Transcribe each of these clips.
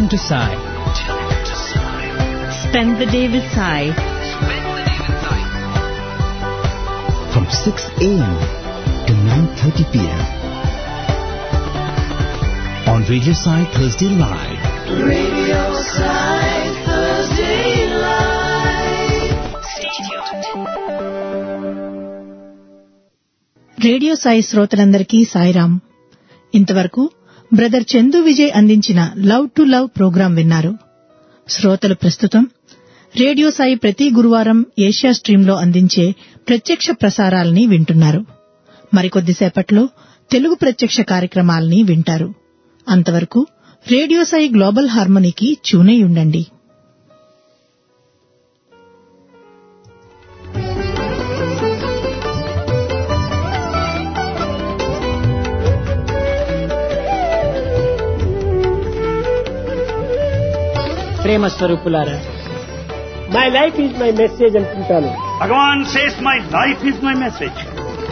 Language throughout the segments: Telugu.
into Sai. Spend the day with Sai. From 6 a.m. to 9.30 p.m. On Radio Sai Thursday Live. Radio Side Thursday Live. Radio Sai శ్రోతలందరికీ సాయిరాం ఇంతవరకు బ్రదర్ చందు విజయ్ అందించిన లవ్ టు లవ్ ప్రోగ్రాం విన్నారు శ్రోతలు ప్రస్తుతం రేడియో సాయి ప్రతి గురువారం ఏషియా స్ట్రీంలో అందించే ప్రత్యక్ష ప్రసారాల్ని వింటున్నారు మరికొద్దిసేపట్లో తెలుగు ప్రత్యక్ష కార్యక్రమాల్ని వింటారు అంతవరకు రేడియో సాయి గ్లోబల్ హార్మనీకి చూనే ఉండండి ప్రేమ స్వరూపులారా my life is my message అనుకుంటాను Bhagavan says, My life is my message.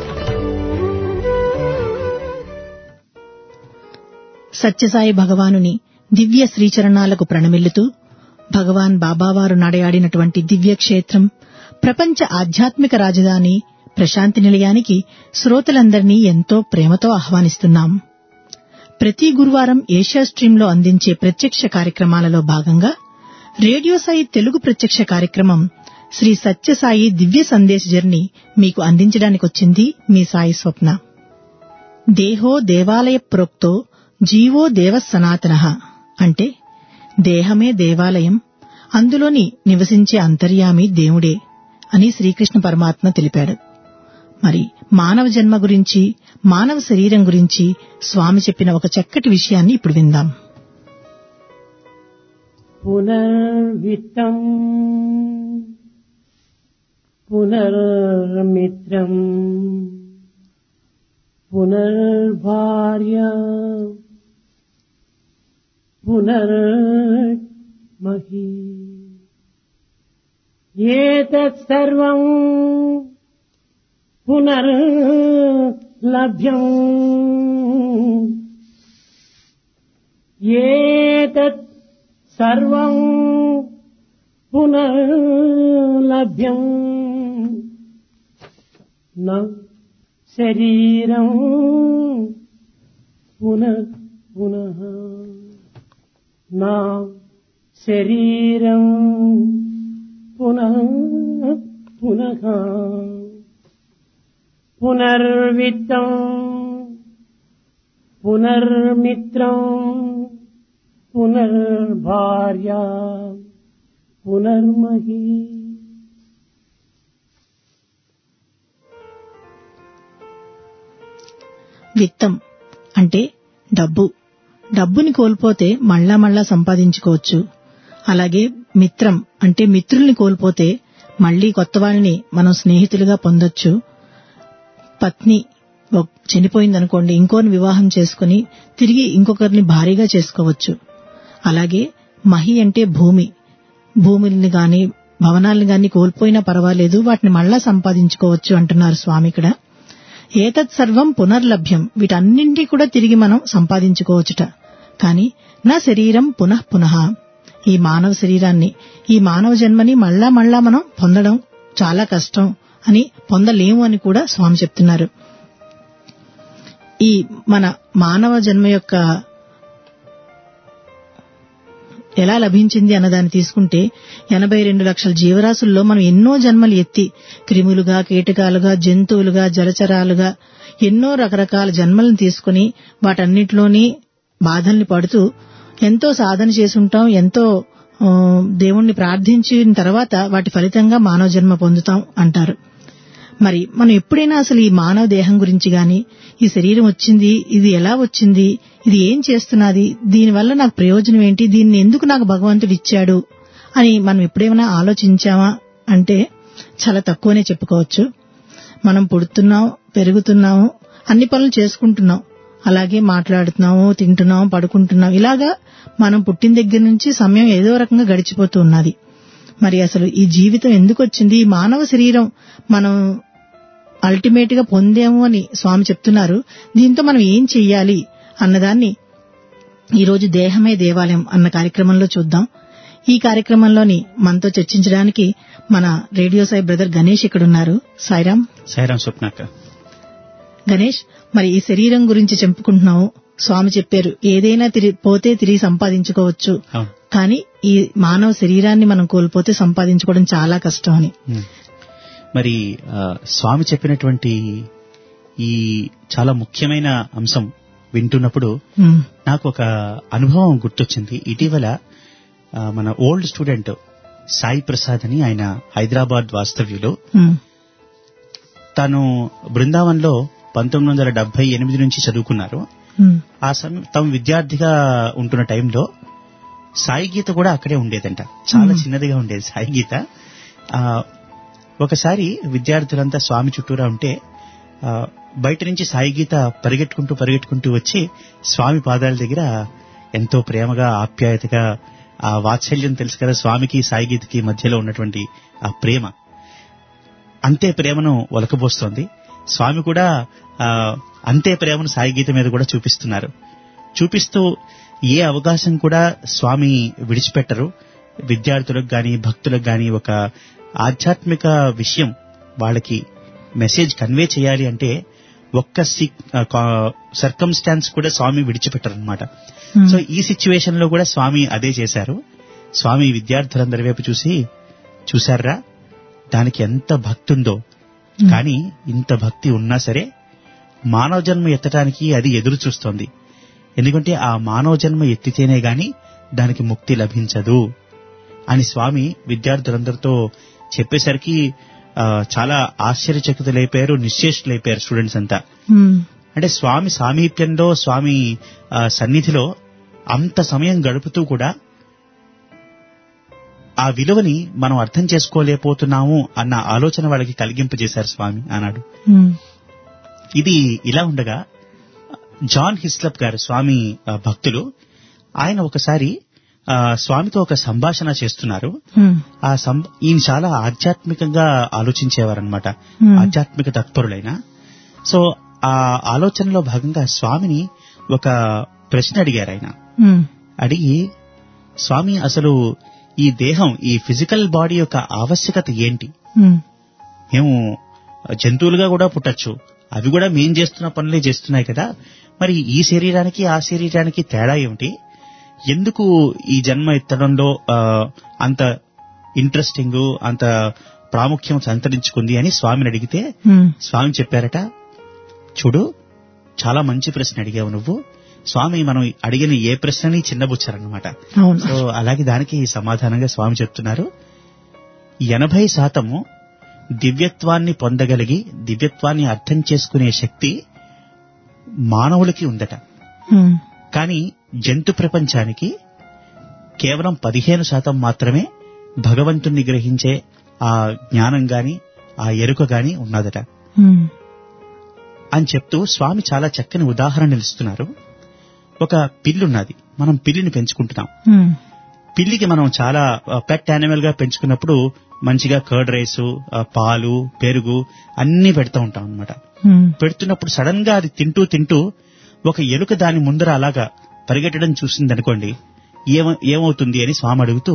Sathya Sai భగవానుని దివ్య శ్రీచరణాలకు ప్రణమిల్లుతూ భగవాన్ బాబావారు నడయాడినటువంటి దివ్యక్షేత్రం ప్రపంచ ఆధ్యాత్మిక రాజధాని ప్రశాంతి నిలయానికి శ్రోతలందరినీ ఎంతో ప్రేమతో ఆహ్వానిస్తున్నాం ప్రతి గురువారం ఏషియా స్ట్రీంలో అందించే ప్రత్యక్ష కార్యక్రమాలలో భాగంగా రేడియో సాయి తెలుగు ప్రత్యక్ష కార్యక్రమం శ్రీ సత్యసాయి దివ్య సందేశ్ జర్నీ మీకు అందించడానికొచ్చింది మీ సాయి స్వప్న దేహో దేవాలయ ప్రోక్తో జీవో దేవ సనాతన అంటే దేహమే దేవాలయం అందులోని నివసించే అంతర్యామి దేవుడే అని శ్రీకృష్ణ పరమాత్మ తెలిపాడు మరి మానవ జన్మ గురించి మానవ శరీరం గురించి స్వామి చెప్పిన ఒక చక్కటి విషయాన్ని ఇప్పుడు విందాం పునర్విత్తం పునర్మిత్రం పునర్భార్య పునర్మహి ఏతత్ సర్వం పునర్లభ్యం ఏతత్ సర్వం పునర్లభ్యం న శరీరం పునః పునః నా శరీరం పునః పునః పునర్విత్తం పునర్మిత్రం పునర్భార్య పునర్మహి విత్తం అంటే డబ్బు డబ్బుని కోల్పోతే మళ్ళా మళ్ళా సంపాదించుకోవచ్చు అలాగే మిత్రం అంటే మిత్రుల్ని కోల్పోతే మళ్లీ కొత్త వాళ్ళని మనం స్నేహితులుగా పొందొచ్చు పత్ని ఒక్- చనిపోయిందనుకోండి ఇంకోని వివాహం చేసుకుని తిరిగి ఇంకొకరిని భారీగా చేసుకోవచ్చు అలాగే మహి అంటే భూమి భూముల్ని గాని భవనాల్ని గాని కోల్పోయినా పర్వాలేదు వాటిని మళ్ళా సంపాదించుకోవచ్చు అంటున్నారు స్వామి ఇక్కడ ఏతత్ సర్వం పునర్లభ్యం వీటన్నింటి కూడా తిరిగి మనం సంపాదించుకోవచ్చుట కాని నా శరీరం పునః పునః ఈ మానవ శరీరాన్ని ఈ మానవ జన్మని మళ్ళా మళ్ళా మనం పొందడం చాలా కష్టం అని పొందలేము అని కూడా స్వామి చెప్తున్నారు ఈ మన మానవ జన్మ యొక్క ఎలా లభించింది అన్నదాన్ని తీసుకుంటే ఎనభై రెండు లక్షల జీవరాశుల్లో మనం ఎన్నో జన్మలు ఎత్తి క్రిములుగా కీటకాలుగా జంతువులుగా జలచరాలుగా ఎన్నో రకరకాల జన్మలను తీసుకుని వాటన్నిటిలోని బాధల్ని పడుతూ ఎంతో సాధన చేసుంటాం ఎంతో ఆ, దేవుణ్ణి ప్రార్థించిన తర్వాత వాటి ఫలితంగా మానవ జన్మ పొందుతాం అంటారు మరి మనం ఎప్పుడైనా అసలు ఈ మానవ దేహం గురించి గాని ఈ శరీరం వచ్చింది ఇది ఎలా వచ్చింది ఇది ఏం చేస్తున్నది దీనివల్ల నాకు ప్రయోజనం ఏంటి దీన్ని ఎందుకు నాకు భగవంతుడు ఇచ్చాడు అని మనం ఎప్పుడేమైనా ఆలోచించామా అంటే చాలా తక్కువనే చెప్పుకోవచ్చు మనం పుడుతున్నాం పెరుగుతున్నాము అన్ని పనులు చేసుకుంటున్నాం అలాగే మాట్లాడుతున్నాము తింటున్నాం పడుకుంటున్నాం ఇలాగా మనం పుట్టిన దగ్గర నుంచి సమయం ఏదో రకంగా గడిచిపోతూ ఉన్నది మరి అసలు ఈ జీవితం ఎందుకు వచ్చింది ఈ మానవ శరీరం మనం అల్టిమేట్ గా పొందాము అని స్వామి చెప్తున్నారు దీంతో మనం ఏం చెయ్యాలి అన్నదాన్ని ఈ రోజు దేహమే దేవాలయం అన్న కార్యక్రమంలో చూద్దాం ఈ కార్యక్రమంలోని మనతో చర్చించడానికి మన రేడియో సాయి బ్రదర్ గణేష్ ఇక్కడున్నారు సాయిరామ్ సాయిరాం స్వప్నాక గణేష్ మరి ఈ శరీరం గురించి చెప్పుకుంటున్నావు స్వామి చెప్పారు ఏదైనా తిరిగి పోతే తిరిగి సంపాదించుకోవచ్చు అవును కానీ ఈ మానవ శరీరాన్ని మనం కోల్పోతే సంపాదించుకోవడం చాలా కష్టం అని ఉమ్. మరి ఆ, స్వామి చెప్పినటువంటి ఈ చాలా ముఖ్యమైన అంశం వింటున్నప్పుడు ఉమ్, నాకు ఒక అనుభవం గుర్తొచ్చింది ఇటీవల ఆ, మన ఓల్డ్ స్టూడెంట్ సాయి ప్రసాద్ అని ఆయన హైదరాబాద్ వాస్తవ్యులు ఉమ్, తాను బృందావన్లో పంతొమ్మిది వందల డెబ్బై ఎనిమిది నుంచి చదువుకున్నారు ఉమ్, ఆ సమయం తమ విద్యార్థిగా ఉంటున్న టైంలో సాయి గీత కూడా అక్కడే ఉండేదంట చాలా మ్మ్. చిన్నదిగా ఉండేది సాయి గీత ఆ, ఒకసారి విద్యార్థులంతా స్వామి చుట్టూరా ఉంటే ఆ, బయట నుంచి సాయి గీత పరిగెట్టుకుంటూ పరిగెట్టుకుంటూ వచ్చి స్వామి పాదాల దగ్గర ఎంతో ప్రేమగా ఆప్యాయతగా ఆ వాత్సల్యం తెలుసు కదా స్వామికి సాయి గీతకి మధ్యలో ఉన్నటువంటి ఆ ప్రేమ అంతే ప్రేమను ఒలకబోస్తోంది స్వామి కూడా ఆ, అంతే ప్రేమను సాయి గీత మీద కూడా చూపిస్తున్నారు చూపిస్తూ ఏ అవకాశం కూడా స్వామి విడిచిపెట్టరు విద్యార్థులకు గాని భక్తులకు గాని ఒక ఆధ్యాత్మిక విషయం వాళ్ళకి మెసేజ్ కన్వే చేయాలి అంటే ఒక్క సర్కమ్స్టాన్స్ కూడా స్వామి విడిచిపెట్టరు అనమాట ఉమ్, సో ఈ సిచ్యువేషన్ లో కూడా స్వామి అదే చేశారు స్వామి విద్యార్థులందరి వైపు చూసి చూశారా దానికి ఎంత భక్తి ఉందో ఉమ్, కానీ ఇంత భక్తి ఉన్నా సరే మానవ జన్మ ఎత్తడానికి అది ఎదురు చూస్తోంది ఎందుకంటే ఆ మానవ జన్మ ఎత్తితేనే గాని దానికి ముక్తి లభించదు అని స్వామి విద్యార్థులందరితో చెప్పేసరికి ఆ, చాలా ఆశ్చర్యచకితులైపోయారు నిశ్చేష్టులైపోయారు స్టూడెంట్స్ అంతా ఉమ్, అంటే స్వామి సామీప్యంలో స్వామి ఆ, సన్నిధిలో అంత సమయం గడుపుతూ కూడా ఆ విలువని మనం అర్థం చేసుకోలేకపోతున్నాము అన్న ఆలోచన వాళ్ళకి కలిగింపజేశారు స్వామి ఆనాడు ఉమ్, ఇది ఇలా ఉండగా జాన్ హిస్లప్ గారు స్వామి ఆ, భక్తులు ఆయన ఒకసారి ఆ, స్వామితో ఒక సంభాషణ చేస్తున్నారు ఉమ్, ఆ సం ఈయన చాలా ఆధ్యాత్మికంగా ఆలోచించేవారనమాట Hmm. ఆధ్యాత్మిక తత్పరులైన సో ఆ ఆలోచనలో భాగంగా స్వామిని ఒక ప్రశ్న అడిగారు ఆయన ఉమ్, అడిగి స్వామి అసలు ఈ దేహం ఈ ఫిజికల్ బాడీ యొక్క ఆవశ్యకత ఏంటి ఉమ్, మేము జంతువులుగా కూడా పుట్టచ్చు అవి కూడా మేం చేస్తున్న పనులే చేస్తున్నాయి కదా మరి ఈ శరీరానికి ఆ శరీరానికి తేడా ఏమిటి ఎందుకు ఈ జన్మ ఎత్తడంలో ఆ, అంత ఇంట్రెస్టింగ్ అంత ప్రాముఖ్యం సంతరించుకుంది అని స్వామిని అడిగితే ఉమ్, స్వామి చెప్పారట చూడు చాలా మంచి ప్రశ్న అడిగావు నువ్వు స్వామి మనం అడిగిన ఏ ప్రశ్నని చిన్నబుచ్చారనమాట అవును సో అలాగే దానికి సమాధానంగా స్వామి చెప్తున్నారు ఎనభై శాతము దివ్యత్వాన్ని పొందగలిగి దివ్యత్వాన్ని అర్థం చేసుకునే శక్తి మానవులకి ఉందట ఉమ్, కానీ జంతు ప్రపంచానికి కేవలం పదిహేను శాతం మాత్రమే భగవంతుణ్ణి గ్రహించే ఆ జ్ఞానం గాని ఆ ఎరుక గాని ఉన్నదట ఉమ్, అని చెప్తూ స్వామి చాలా చక్కని ఉదాహరణలు ఇస్తున్నారు ఒక పిల్లున్నది మనం పిల్లిని పెంచుకుంటున్నాం ఉమ్, పిల్లికి మనం చాలా పెట్ యానిమల్ గా పెంచుకున్నప్పుడు మంచిగా కర్డ్ రైస్ పాలు పెరుగు అన్ని పెడతా ఉంటాం అన్నమాట ఉమ్, పెడుతున్నప్పుడు సడన్ గా అది తింటూ తింటూ ఒక ఎలుక దాని ముందర అలాగా పరిగెట్టడం చూసింది అనుకోండి ఏమ ఏమవుతుంది అని స్వామి అడుగుతూ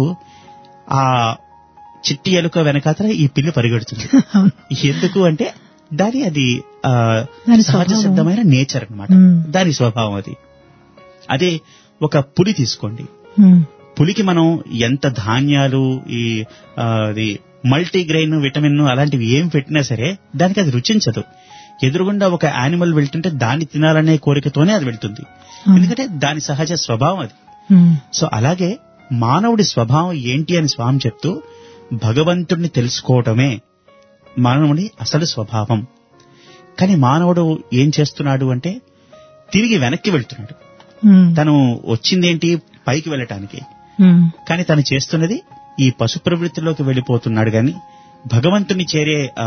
ఆ చిట్టి ఎలుక వెనకాతల ఈ పిల్లి పరిగెడుతుంది అవును ఎందుకు అంటే దాని అది ఆ, దాని సహజ స్వభావం. సిద్ధమైన నేచర్ అన్నమాట మ్మ్. దాని స్వభావం అది అదే ఒక పులి తీసుకోండి ఉమ్, పులికి మనం ఎంత ధాన్యాలు ఈ ఆ, అది మల్టీగ్రెయిన్ విటమిన్ అలాంటివి ఏం పెట్టినా సరే దానికి అది రుచించదు ఎదురుగుండా ఒక యానిమల్ వెళ్తుంటే దాన్ని తినాలనే కోరికతోనే అది వెళ్తుంది అవును. ఎందుకంటే దాని సహజ స్వభావం అది ఉమ్, సో అలాగే మానవుడి స్వభావం ఏంటి అని స్వామి చెప్తూ భగవంతుడిని తెలుసుకోవటమే మానవుడి అసలు స్వభావం కానీ మానవుడు ఏం చేస్తున్నాడు అంటే తిరిగి వెనక్కి వెళ్తున్నాడు ఉమ్, తను వచ్చిందేంటి పైకి వెళ్ళటానికి ఉమ్, కానీ తను చేస్తున్నది ఈ పశు ప్రవృత్తిలోకి వెళ్ళిపోతున్నాడు గాని భగవంతుని చేరే ఆ,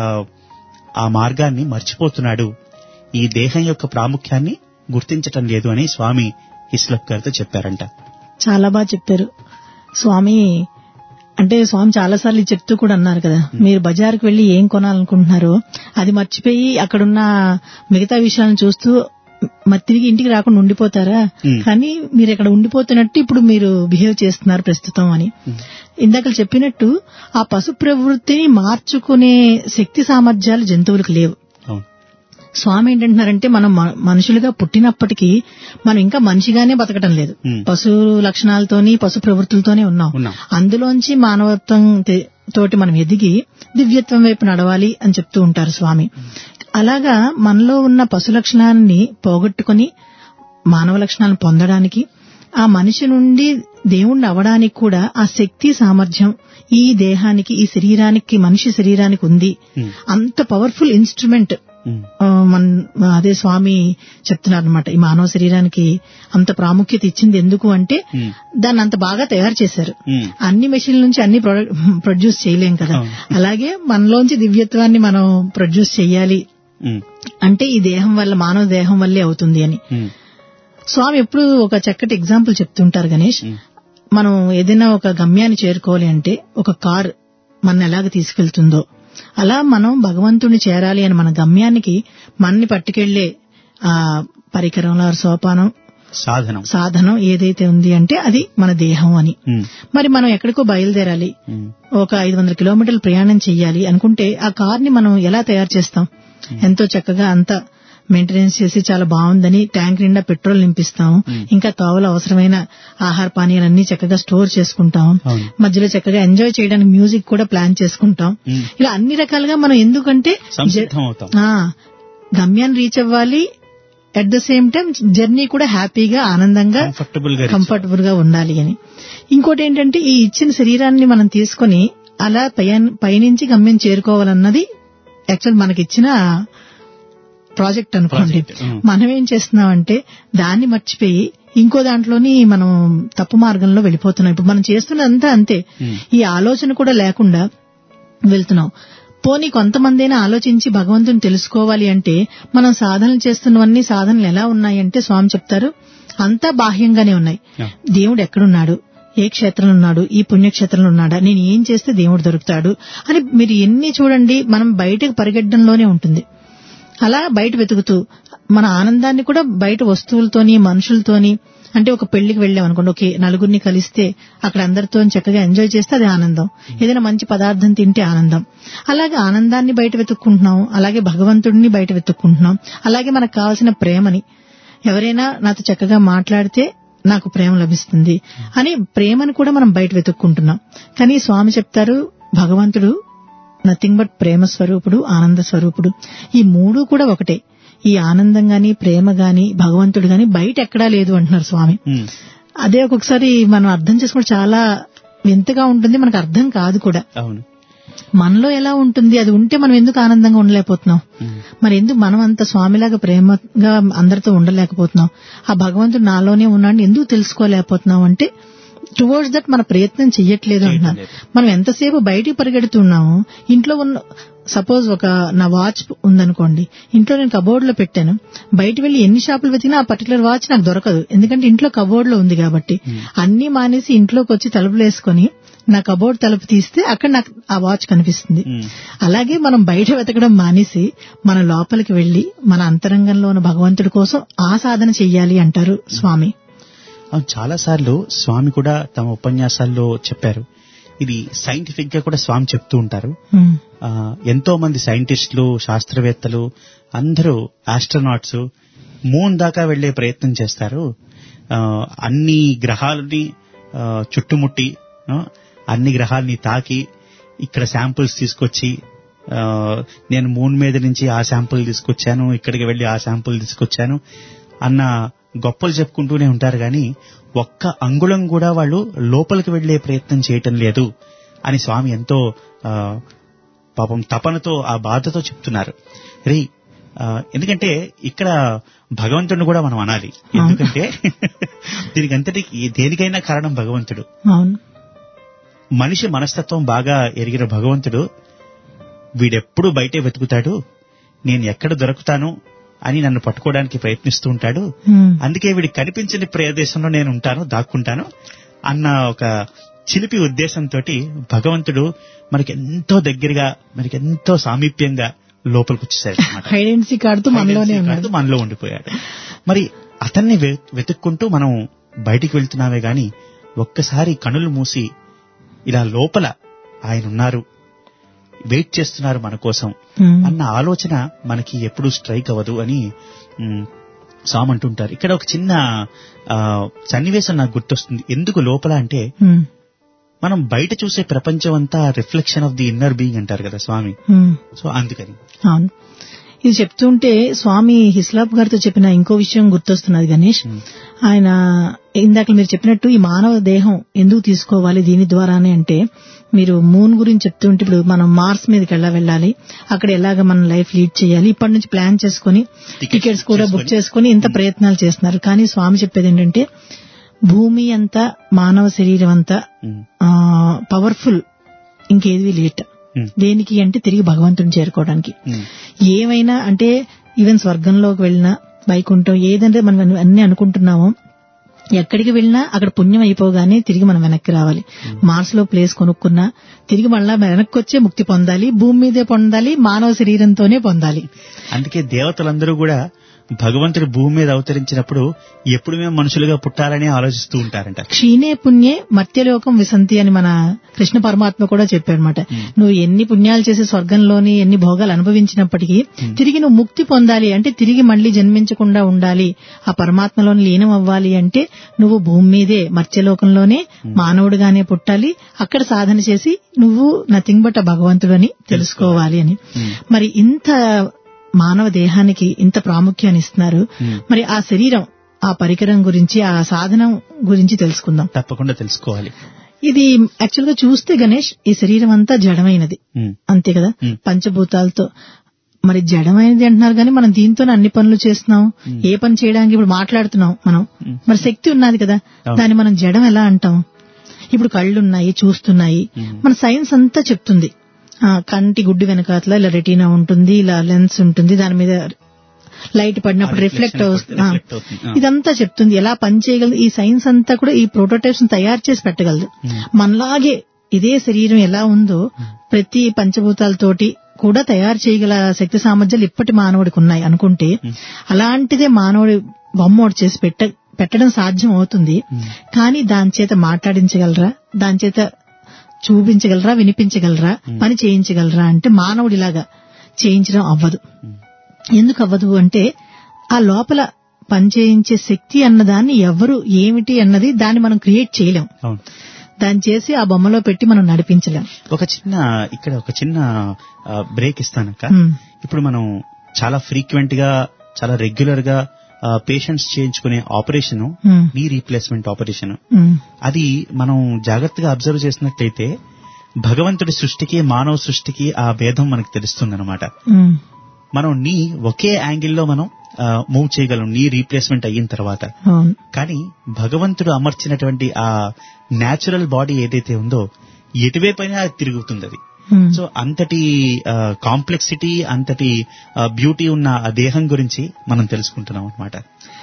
ఆ మార్గాన్ని మర్చిపోతున్నాడు ఈ దేహం యొక్క ప్రాముఖ్యాన్ని గుర్తించటం లేదు అని స్వామి హిస్లప్ గారితో చెప్పారంట చాలా బాగా చెప్పారు స్వామి అంటే స్వామి చాలా సార్లు చెప్తూ కూడా అన్నారు కదా మీరు బజార్కి వెళ్లి ఏం కొనాలనుకుంటున్నారో అది మర్చిపోయి అక్కడున్న మిగతా విషయాలను చూస్తూ మరి తిరిగి ఇంటికి రాకుండా ఉండిపోతారా Hmm. కానీ మీరు ఇక్కడ ఉండిపోతున్నట్టు ఇప్పుడు మీరు బిహేవ్ చేస్తున్నారు ప్రస్తుతం అని ఇందాక చెప్పినట్టు ఆ పశు ప్రవృత్తిని మార్చుకునే శక్తి సామర్థ్యాలు జంతువులకు లేవు అవును స్వామి ఏంటంటున్నారంటే మనం మ- మనుషులుగా పుట్టినప్పటికీ మనం ఇంకా మనిషిగానే బతకడం లేదు Hmm. పశు లక్షణాలతోని పశు ప్రవృత్తులతోనే ఉన్నాం ఉన్నాం. అందులోంచి మానవత్వం తే- తోటి మనం ఎదిగి దివ్యత్వం వైపు నడవాలి అని చెప్తూ ఉంటారు స్వామి అలాగా మనలో ఉన్న పశు లక్షణాన్ని పోగొట్టుకుని మానవ లక్షణాలను పొందడానికి ఆ మనిషి నుండి దేవుణ్ణి అవడానికి కూడా ఆ శక్తి సామర్థ్యం ఈ దేహానికి ఈ శరీరానికి మనిషి శరీరానికి ఉంది Hmm. అంత పవర్ఫుల్ ఇన్స్ట్రుమెంట్ ఉమ్, ఆ, మన అదే స్వామి చెప్తున్నారు అనమాట ఈ మానవ శరీరానికి అంత ప్రాముఖ్యత ఇచ్చింది ఎందుకు అంటే ఉమ్, దాన్ని అంత బాగా తయారు చేశారు ఉమ్, అన్ని మెషిన్ల నుంచి అన్ని ప్రొడ్యూస్ చేయలేం కదా అవును. అలాగే మనలోంచి దివ్యత్వాన్ని మనం ప్రొడ్యూస్ చేయాలి ఉమ్, అంటే ఈ దేహం వల్ల మానవ దేహం వల్లే అవుతుంది అని ఉమ్, స్వామి ఎప్పుడు ఒక చక్కటి ఎగ్జాంపుల్ చెప్తుంటారు గణేష్ ఉమ్, మనం ఏదైనా ఒక గమ్యాన్ని చేరుకోవాలి అంటే ఒక కార్ మన ఎలాగ తీసుకెళ్తుందో అలా మనం భగవంతుని చేరాలి అని మన గమ్యానికి మనని పట్టుకెళ్లే ఆ పరికరంలో సోపానం సాధనం సాధనం ఏదైతే ఉంది అంటే అది మన దేహం అని ఉమ్, మరి మనం ఎక్కడికో బయలుదేరాలి ఉమ్, ఒక ఐదు వందల కిలోమీటర్లు ప్రయాణం చేయాలి అనుకుంటే ఆ కార్ ని మనం ఎలా తయారు చేస్తాం ఎంతో చక్కగా అంతా మెయింటెనెన్స్ చేసి చాలా బాగుందని ట్యాంక్ నిండా పెట్రోల్ నింపిస్తాం ఇంకా కావాల అవసరమైన ఆహార పానీయాలన్నీ చక్కగా స్టోర్ చేసుకుంటాం అవును. మధ్యలో చక్కగా ఎంజాయ్ చేయడానికి మ్యూజిక్ కూడా ప్లాన్ చేసుకుంటాం ఉమ్. ఇలా అన్ని రకాలుగా మనం ఎందుకంటే సంసిద్ధం అవుతాం ఆ, గమ్యాన్ని రీచ్ అవ్వాలి at the same time journey కూడా హ్యాపీగా ఆనందంగా కంఫర్టబుల్ గా కంఫర్టబుల్ గా ఉండాలి అని ఇంకోటి ఏంటంటే ఈ ఇచ్చిన శరీరాన్ని మనం తీసుకొని అలా పయ- పయనించి గమ్యం చేరుకోవాలన్నది యాక్చువల్ మనకిచ్చిన ప్రాజెక్ట్ అనుకోండి Project, mm. మనం ఏం చేస్తున్నామంటే దాన్ని మర్చిపోయి ఇంకో దాంట్లోని మనం తప్పు మార్గంలో వెళ్ళిపోతున్నాం ఇప్పుడు మనం చేస్తున్నదంతా అంతే Mm. ఈ ఆలోచన కూడా లేకుండా వెళ్తున్నాం పోనీ కొంతమందైనా ఆలోచించి భగవంతుని తెలుసుకోవాలి అంటే మనం సాధనలు చేస్తున్నవన్నీ సాధనలు ఎలా ఉన్నాయంటే స్వామి చెప్తారు అంతా బాహ్యంగానే ఉన్నాయి Yeah. దేవుడు ఎక్కడున్నాడు ఏ క్షేత్రంలో ఉన్నాడు ఈ పుణ్యక్షేత్రంలో ఉన్నాడా నేను ఏం చేస్తే దేవుడు దొరుకుతాడు అని మీరు ఎన్ని చూడండి మనం బయటకు పరిగెట్టడంలోనే ఉంటుంది అలా బయట వెతుకుతూ మన ఆనందాన్ని కూడా బయట వస్తువులతోని మనుషులతోని అంటే ఒక పెళ్లికి వెళ్ళాం అనుకోండి ఓకే నలుగురిని కలిస్తే అక్కడ అందరితో చక్కగా ఎంజాయ్ చేస్తే అది ఆనందం ఏదైనా మంచి పదార్థం తింటే ఆనందం అలాగే ఆనందాన్ని బయట వెతుక్కుంటున్నాం అలాగే భగవంతుడిని బయట వెతుక్కుంటున్నాం అలాగే మనకు కావాల్సిన ప్రేమని ఎవరైనా నాతో చక్కగా మాట్లాడితే నాకు ప్రేమ లభిస్తుంది అని ప్రేమను కూడా మనం బయట వెతుక్కుంటున్నాం కానీ స్వామి చెప్తారు భగవంతుడు నథింగ్ బట్ ప్రేమ స్వరూపుడు ఆనంద స్వరూపుడు ఈ మూడు కూడా ఒకటే ఈ ఆనందం గాని ప్రేమ గాని భగవంతుడు గాని బయట ఎక్కడా లేదు అంటున్నారు స్వామి ఉమ్, అదే ఒక్కొక్కసారి మనం అర్థం చేసుకోవడం చాలా వింతగా ఉంటుంది మనకు అర్థం కాదు కూడా అవును మనలో ఎలా ఉంటుంది అది ఉంటే మనం ఎందుకు ఆనందంగా ఉండలేకపోతున్నాం ఉమ్, మరి ఎందుకు మనం అంత స్వామిలాగా ప్రేమగా అందరితో ఉండలేకపోతున్నాం ఆ భగవంతుడు నాలోనే ఉన్నాడు ఎందుకు తెలుసుకోలేకపోతున్నాం అంటే టువర్డ్స్ దట్ మన ప్రయత్నం చెయ్యట్లేదు అంటున్నారు మనం ఎంతసేపు బయటికి పరిగెడుతున్నాము ఇంట్లో ఉన్న సపోజ్ ఒక నా వాచ్ ఉందనుకోండి ఇంట్లో నేను కబోర్డ్ లో పెట్టాను బయట వెళ్లి ఎన్ని షాపులు వెతికినా ఆ పర్టికులర్ వాచ్ నాకు దొరకదు ఎందుకంటే ఇంట్లో కబోర్డ్ లో ఉంది కాబట్టి అన్ని మానేసి ఇంట్లోకి వచ్చి తలుపులు వేసుకొని నా కబోర్డ్ తలుపు తీస్తే అక్కడ నాకు ఆ వాచ్ కనిపిస్తుంది ఉమ్, అలాగే మనం బయట వెతకడం మానేసి మన లోపలికి వెళ్లి మన అంతరంగంలో ఉన్న భగవంతుడి కోసం ఆ సాధన చెయ్యాలి అంటారు స్వామి అవును చాలా సార్లు స్వామి కూడా తమ ఉపన్యాసాల్లో చెప్పారు ఇది సైంటిఫిక్ గా కూడా స్వామి చెప్తూ ఉంటారు ఉమ్, ఆ, ఎంతో మంది సైంటిస్టులు శాస్త్రవేత్తలు అందరూ ఆస్ట్రోనాట్స్ మూన్ దాకా వెళ్లే ప్రయత్నం చేస్తారు ఆ, అన్ని గ్రహాలని ఆ, చుట్టుముట్టి ఆ, అన్ని గ్రహాలని తాకి ఇక్కడ శాంపుల్స్ తీసుకొచ్చి ఆ, నేను మూన్ మీద నుంచి ఆ శాంపుల్ తీసుకొచ్చాను ఇక్కడికి వెళ్లి ఆ శాంపుల్ తీసుకొచ్చాను అన్న గొప్పలు చెప్పుకుంటూనే ఉంటారు కానీ ఒక్క అంగుళం కూడా వాళ్ళు లోపలికి వెళ్లే ప్రయత్నం చేయటం లేదు అని స్వామి ఎంతో ఆ, పాపం తపనతో ఆ బాధతో చెప్తున్నారు రే ఆ, ఎందుకంటే ఇక్కడ భగవంతుడిని కూడా మనం అనాలి ఎందుకంటే దీనికి అంతటికి దేనికైనా కారణం భగవంతుడు అవును మనిషి మనస్తత్వం బాగా ఎరిగిన భగవంతుడు వీడెప్పుడు బయటే వెతుకుతాడు నేను ఎక్కడ దొరుకుతాను అని నన్ను పట్టుకోవడానికి ప్రయత్నిస్తూ ఉంటాడు ఉమ్, అందుకే వీడికి కనిపించని ప్రదేశంలో నేను ఉంటాను దాక్కుంటాను అన్న ఒక చిలిపి ఉద్దేశంతో భగవంతుడు మనకి ఎంతో దగ్గరగా మనకి ఎంతో సామీప్యంగా లోపలికి వచ్చేసాడు అన్నమాట ఐడెంటిటీ కార్డుతో మనలోనే Identity ఉన్నాడు card మనలో ఉండిపోయాడు మరి అతన్ని వె- వెతుక్కుంటూ మనం బయటికి వెళ్తున్నామే గాని ఒక్కసారి కనులు మూసి ఇలా లోపల ఆయన ఉన్నారు వెయిట్ చేస్తున్నారు మన కోసం ఉమ్. అన్న ఆలోచన మనకి ఎప్పుడు స్ట్రైక్ అవ్వదు అని మ్, స్వామి అంటుంటారు ఇక్కడ ఒక చిన్న ఆ, సన్నివేశం నాకు గుర్తొస్తుంది ఎందుకు లోపల అంటే ఉమ్. మనం బయట చూసే ప్రపంచం అంతా reflection of the inner being అంటారు కదా స్వామి ఉమ్. సో అందుకని అవును ఇది చెప్తుంటే స్వామి హిస్లాప్ గారితో చెప్పిన ఇంకో విషయం గుర్తొస్తున్నది గణేష్ ఉమ్. ఆయన ఇందాక మీరు చెప్పినట్టు ఈ మానవ దేహం ఎందుకు తీసుకోవాలి దీని ద్వారానే అంటే మీరు మూన్ గురించి చెప్తుంటే ఇప్పుడు మనం మార్స్ మీదకి ఎలా వెళ్ళాలి అక్కడ ఎలాగ మనం లైఫ్ లీడ్ చేయాలి ఇప్పటి నుంచి ప్లాన్ చేసుకుని Tickets టికెట్స్ book కూడా బుక్ చేసుకొని. చేసుకుని ఇంత ప్రయత్నాలు చేస్తున్నారు కానీ స్వామి చెప్పేది ఏంటంటే భూమి అంతా మానవ శరీరం అంతా ఉమ్, పవర్ఫుల్ ఇంకేది లేట్ ఉమ్, దేనికి అంటే తిరిగి భగవంతుని చేరుకోవడానికి ఉమ్, ఏమైనా అంటే ఈవెన్ స్వర్గంలోకి వెళ్ళినా వైకుంఠం ఏదంటే మనం అన్ని అనుకుంటున్నామో ఎక్కడికి వెళ్ళినా అక్కడ పుణ్యం అయిపోగానే తిరిగి మనం వెనక్కి రావాలి మార్స్ లో ప్లేస్ కొనుక్కున్నా తిరిగి మళ్ళా వెనక్కి వచ్చే ముక్తి పొందాలి భూమి మీదే పొందాలి మానవ శరీరంతోనే పొందాలి అందుకే దేవతలందరూ కూడా భగవంతుడు భూమి మీద అవతరించినప్పుడు ఎప్పుడు మేము మనుషులుగా పుట్టాలని ఆలోచిస్తూ ఉంటారంట క్షీణే పుణ్యే మర్త్యలోకం విసంతి అని మన కృష్ణ పరమాత్మ కూడా చెప్పాడనమాట నువ్వు ఎన్ని పుణ్యాలు చేసి స్వర్గంలోని ఎన్ని భోగాలు అనుభవించినప్పటికీ తిరిగి నువ్వు ముక్తి పొందాలి అంటే తిరిగి మళ్ళీ జన్మించకుండా ఉండాలి ఆ పరమాత్మలోని లీనం అవ్వాలి అంటే నువ్వు భూమి మీదే మర్త్యలోకంలోనే మానవుడిగానే పుట్టాలి అక్కడ సాధన చేసి నువ్వు నథింగ్ బట్ ఆ భగవంతుడని తెలుసుకోవాలి అని మరి ఇంత మానవ దేహానికి ఇంత ప్రాముఖ్యాన్ని ఇస్తున్నారు మరి ఆ శరీరం ఆ పరికరం గురించి ఆ సాధనం గురించి తెలుసుకుందాం తప్పకుండా తెలుసుకోవాలి ఇది యాక్చువల్ గా చూస్తే గణేష్ ఈ శరీరం అంతా జడమైనది ఉమ్, అంతే కదా Hmm. పంచభూతాలతో మరి జడమైనది అంటున్నారు కానీ మనం దీంతో అన్ని పనులు చేస్తున్నాం ఏ పని చేయడానికి ఇప్పుడు మాట్లాడుతున్నాం మనం మరి శక్తి ఉన్నది కదా అవును. దాన్ని మనం జడం ఎలా అంటాం ఇప్పుడు కళ్ళు ఉన్నాయి చూస్తున్నాయి మన సైన్స్ అంతా చెప్తుంది ఆ, కంటి గుడ్డు వెనకాతల ఇలా రెటీనా ఉంటుంది ఇలా లెన్స్ ఉంటుంది దాని మీద లైట్ పడినప్పుడు ఆ రిఫ్లెక్ట్ reflection అవుతుంది ఆ. reflect అవుతుంది. ఆ. ఇదంతా చెప్తుంది ఎలా పని చేయగలదు ఈ సైన్స్ అంతా కూడా ఈ ప్రోటోటైప్స్ తయారు చేసి పెట్టగలదు మనలాగే ఇదే శరీరం ఎలా ఉందో ప్రతి పంచభూతాలతోటి కూడా తయారు చేయగల శక్తి సామర్థ్యాలు ఇప్పటి మానవుడికి ఉన్నాయి అనుకుంటే అలాంటిదే మానవుడి బొమ్మ ఒకటి చేసి పెట్ట పెట్టడం సాధ్యం అవుతుంది కానీ దాని చేత మాట్లాడించగలరా దాని చేత చూపించగలరా వినిపించగలరా పని చేయించగలరా అంటే మానవుడిలాగా చేయించడం అవ్వదు ఎందుకు అవ్వదు అంటే ఆ లోపల పని చేయించే శక్తి అన్నదాన్ని ఎవరు ఏమిటి అన్నది దాన్ని మనం క్రియేట్ చేయలేం అవును దాన్ని చేసి ఆ బొమ్మలో పెట్టి మనం నడిపించలేం ఒక చిన్న ఇక్కడ ఒక చిన్న బ్రేక్ ఇస్తానక్క Hmm. ఇప్పుడు మనం చాలా ఫ్రీక్వెంట్ గా చాలా రెగ్యులర్ గా పేషెంట్స్ చేయించుకునే operation Hmm. Knee replacement operation ఉమ్, అది మనం జాగ్రత్తగా అబ్జర్వ్ చేసినట్లయితే భగవంతుడి సృష్టికి మానవ సృష్టికి ఆ భేదం మనకు తెలుస్తుందన్నమాట ఉమ్, మనం నీ ఒకే యాంగిల్లో మనం మూవ్ చేయగలం నీ రీప్లేస్మెంట్ అయిన తర్వాత అవును కానీ భగవంతుడు అమర్చినటువంటి ఆ న్యాచురల్ బాడీ ఏదైతే ఉందో ఎటువైపైనా అది తిరుగుతుంది అది ఉమ్, సో అంతటి కాంప్లెక్సిటీ అంతటి బ్యూటీ ఉన్న ఆ దేహం గురించి మనం తెలుసుకుంటున్నాం అనమాట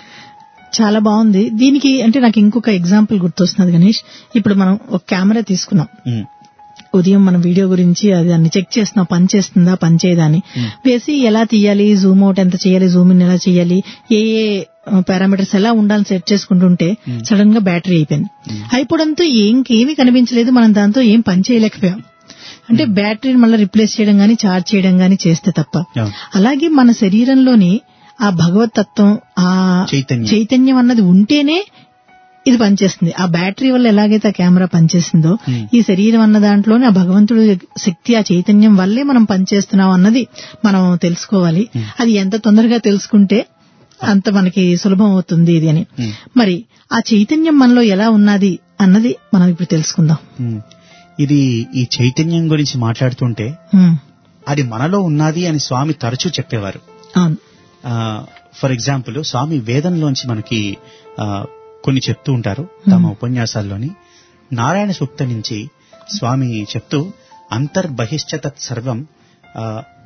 చాలా బాగుంది దీనికి అంటే నాకు ఇంకొక ఎగ్జాంపుల్ గుర్తొస్తున్నది గణేష్ ఇప్పుడు మనం ఒక కెమెరా తీసుకున్నాం ఉదయం మనం వీడియో గురించి అది దాన్ని చెక్ చేస్తున్నాం పని చేస్తుందా పని చేయదా అని వేసి ఎలా తీయాలి జూమ్ అవుట్ ఎంత చేయాలి జూమ్ ఇన్ ఎలా చేయాలి ఏ ఏ పారామీటర్స్ ఎలా ఉండాలని సెట్ చేసుకుంటుంటే సడన్ గా బ్యాటరీ అయిపోయింది అయిపోవడంతో ఇంకేమీ కనిపించలేదు మనం దాంతో ఏం పని చేయలేకపోయాం అంటే బ్యాటరీని మళ్ళీ రిప్లేస్ చేయడం గానీ చార్జ్ చేయడం గానీ చేస్తే తప్ప అవును. అలాగే మన శరీరంలోని ఆ భగవత్ తత్వం ఆ చైతన్యం. చైతన్యం అన్నది ఉంటేనే ఇది పనిచేస్తుంది ఆ బ్యాటరీ వల్ల ఎలాగైతే ఆ కెమెరా పనిచేస్తుందో Hmm. ఈ శరీరం అన్న దాంట్లోనే ఆ భగవంతుడు శక్తి ఆ చైతన్యం వల్లే మనం పనిచేస్తున్నాం అన్నది మనం తెలుసుకోవాలి అది ఎంత తొందరగా తెలుసుకుంటే అంత మనకి సులభం అవుతుంది ఇది అని Hmm. మరి ఆ చైతన్యం మనలో ఎలా ఉన్నది అన్నది మనం ఇప్పుడు తెలుసుకుందాం ఉమ్. ఇది ఈ చైతన్యం గురించి మాట్లాడుతుంటే Hmm. అది మనలో ఉన్నది అని స్వామి తరచూ చెప్పేవారు అవును ఫర్ ఎగ్జాంపుల్ స్వామి వేదంలోంచి మనకి ఆ, కొన్ని చెప్తూ ఉంటారు తమ ఉపన్యాసాల్లోని నారాయణ సూక్త నుంచి స్వామి చెప్తూ అంతర్బహిశ్చ తత్ సర్వం ఆ,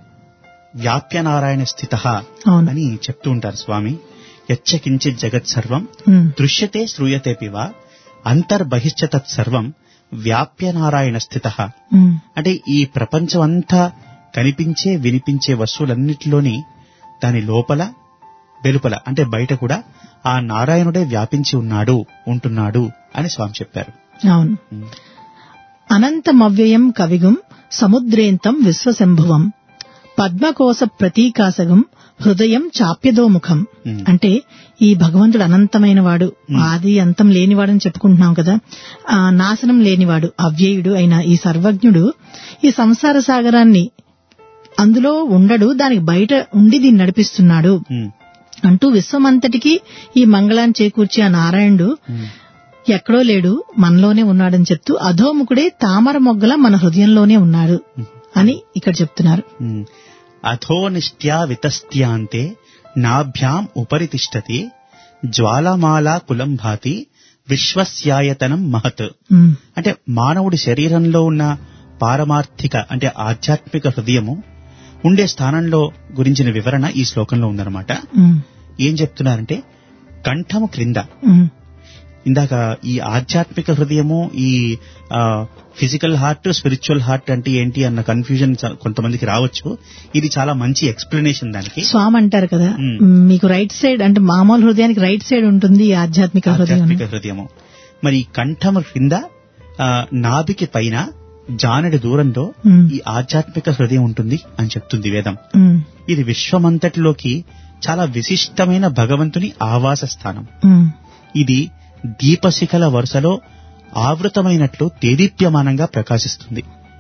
వ్యాప్య నారాయణ స్థిత అవును. అని చెప్తూ ఉంటారు స్వామి యచ్చ కించిత్ జగత్ సర్వం Hmm. దృశ్యతే శ్రూయతే పివ అంతర్బహిశ్చ తత్ సర్వం వ్యాప్య నారాయణ స్థిత Hmm. అంటే ఈ ప్రపంచం అంతా కనిపించే వినిపించే వస్తువులన్నిటిలోని దాని లోపల వెలుపల అంటే బయట కూడా ఆ నారాయణుడే వ్యాపించి ఉన్నాడు ఉంటున్నాడు అని స్వామి చెప్పారు అవును అనంతమవ్యయం కవిగుం సముద్రేంతం విశ్వశంభువం పద్మకోశ ప్రతీకాసగం హృదయం చాప్యదోముఖం Hmm. అంటే ఈ భగవంతుడు అనంతమైన వాడు ఆది అంతం లేనివాడని చెప్పుకుంటున్నాం కదా ఆ నాశనం లేనివాడు అవ్యయుడు అయిన ఈ సర్వజ్ఞుడు ఈ సంసార సాగరాన్ని అందులో ఉండడు దానికి బయట ఉండి దీన్ని నడిపిస్తున్నాడు ఉమ్, అంటూ విశ్వమంతటికి ఈ మంగళాన్ని చేకూర్చి ఆ నారాయణుడు ఉమ్, ఎక్కడో లేడు మనలోనే ఉన్నాడని చెప్తూ అధోముఖుడే తామర మొగ్గల మన హృదయంలోనే ఉన్నాడు అని ఇక్కడ చెప్తున్నారు ఉమ్. అథోనిష్ట్యా వితస్త్యాంతే నాభ్యాం ఉపరి తిష్టతి జ్వాలమాలా కులం భాతి విశ్వస్యాయతనం మహత్ ఉమ్, అంటే మానవుడి శరీరంలో ఉన్న పారమార్థిక అంటే ఆధ్యాత్మిక హృదయము ఉండే స్థానంలో గురించిన వివరణ ఈ శ్లోకంలో ఉందన్నమాట ఉమ్, ఏం చెప్తున్నారంటే కంఠము క్రింద ఉమ్, ఇందాక ఈ ఆధ్యాత్మిక హృదయము ఈ ఫిజికల్ హార్ట్ స్పిరిచువల్ హార్ట్ అంటే ఏంటి అన్న కన్ఫ్యూజన్ కొంతమందికి రావచ్చు ఇది చాలా మంచి ఎక్స్ప్లెనేషన్ దానికి స్వామి అంటారు కదా ఉమ్. మీకు రైట్ సైడ్ అంటే మామూలు హృదయానికి రైట్ సైడ్ ఉంటుంది ఈ ఆధ్యాత్మిక హృదయం ఆధ్యాత్మిక హృదయము మరి ఈ కంఠము క్రింద ఆ, నాభికి పైన జానడి దూరంలో ఉమ్, ఈ ఆధ్యాత్మిక హృదయం ఉంటుంది అని చెప్తుంది వేదం ఉమ్, ఇది విశ్వమంతటిలోకి చాలా విశిష్టమైన భగవంతుని ఆవాస స్థానం ఉమ్, ఇది దీపశిఖల వరుసలో ఆవృతమైనట్లు తేదీప్యమానంగా ప్రకాశిస్తుంది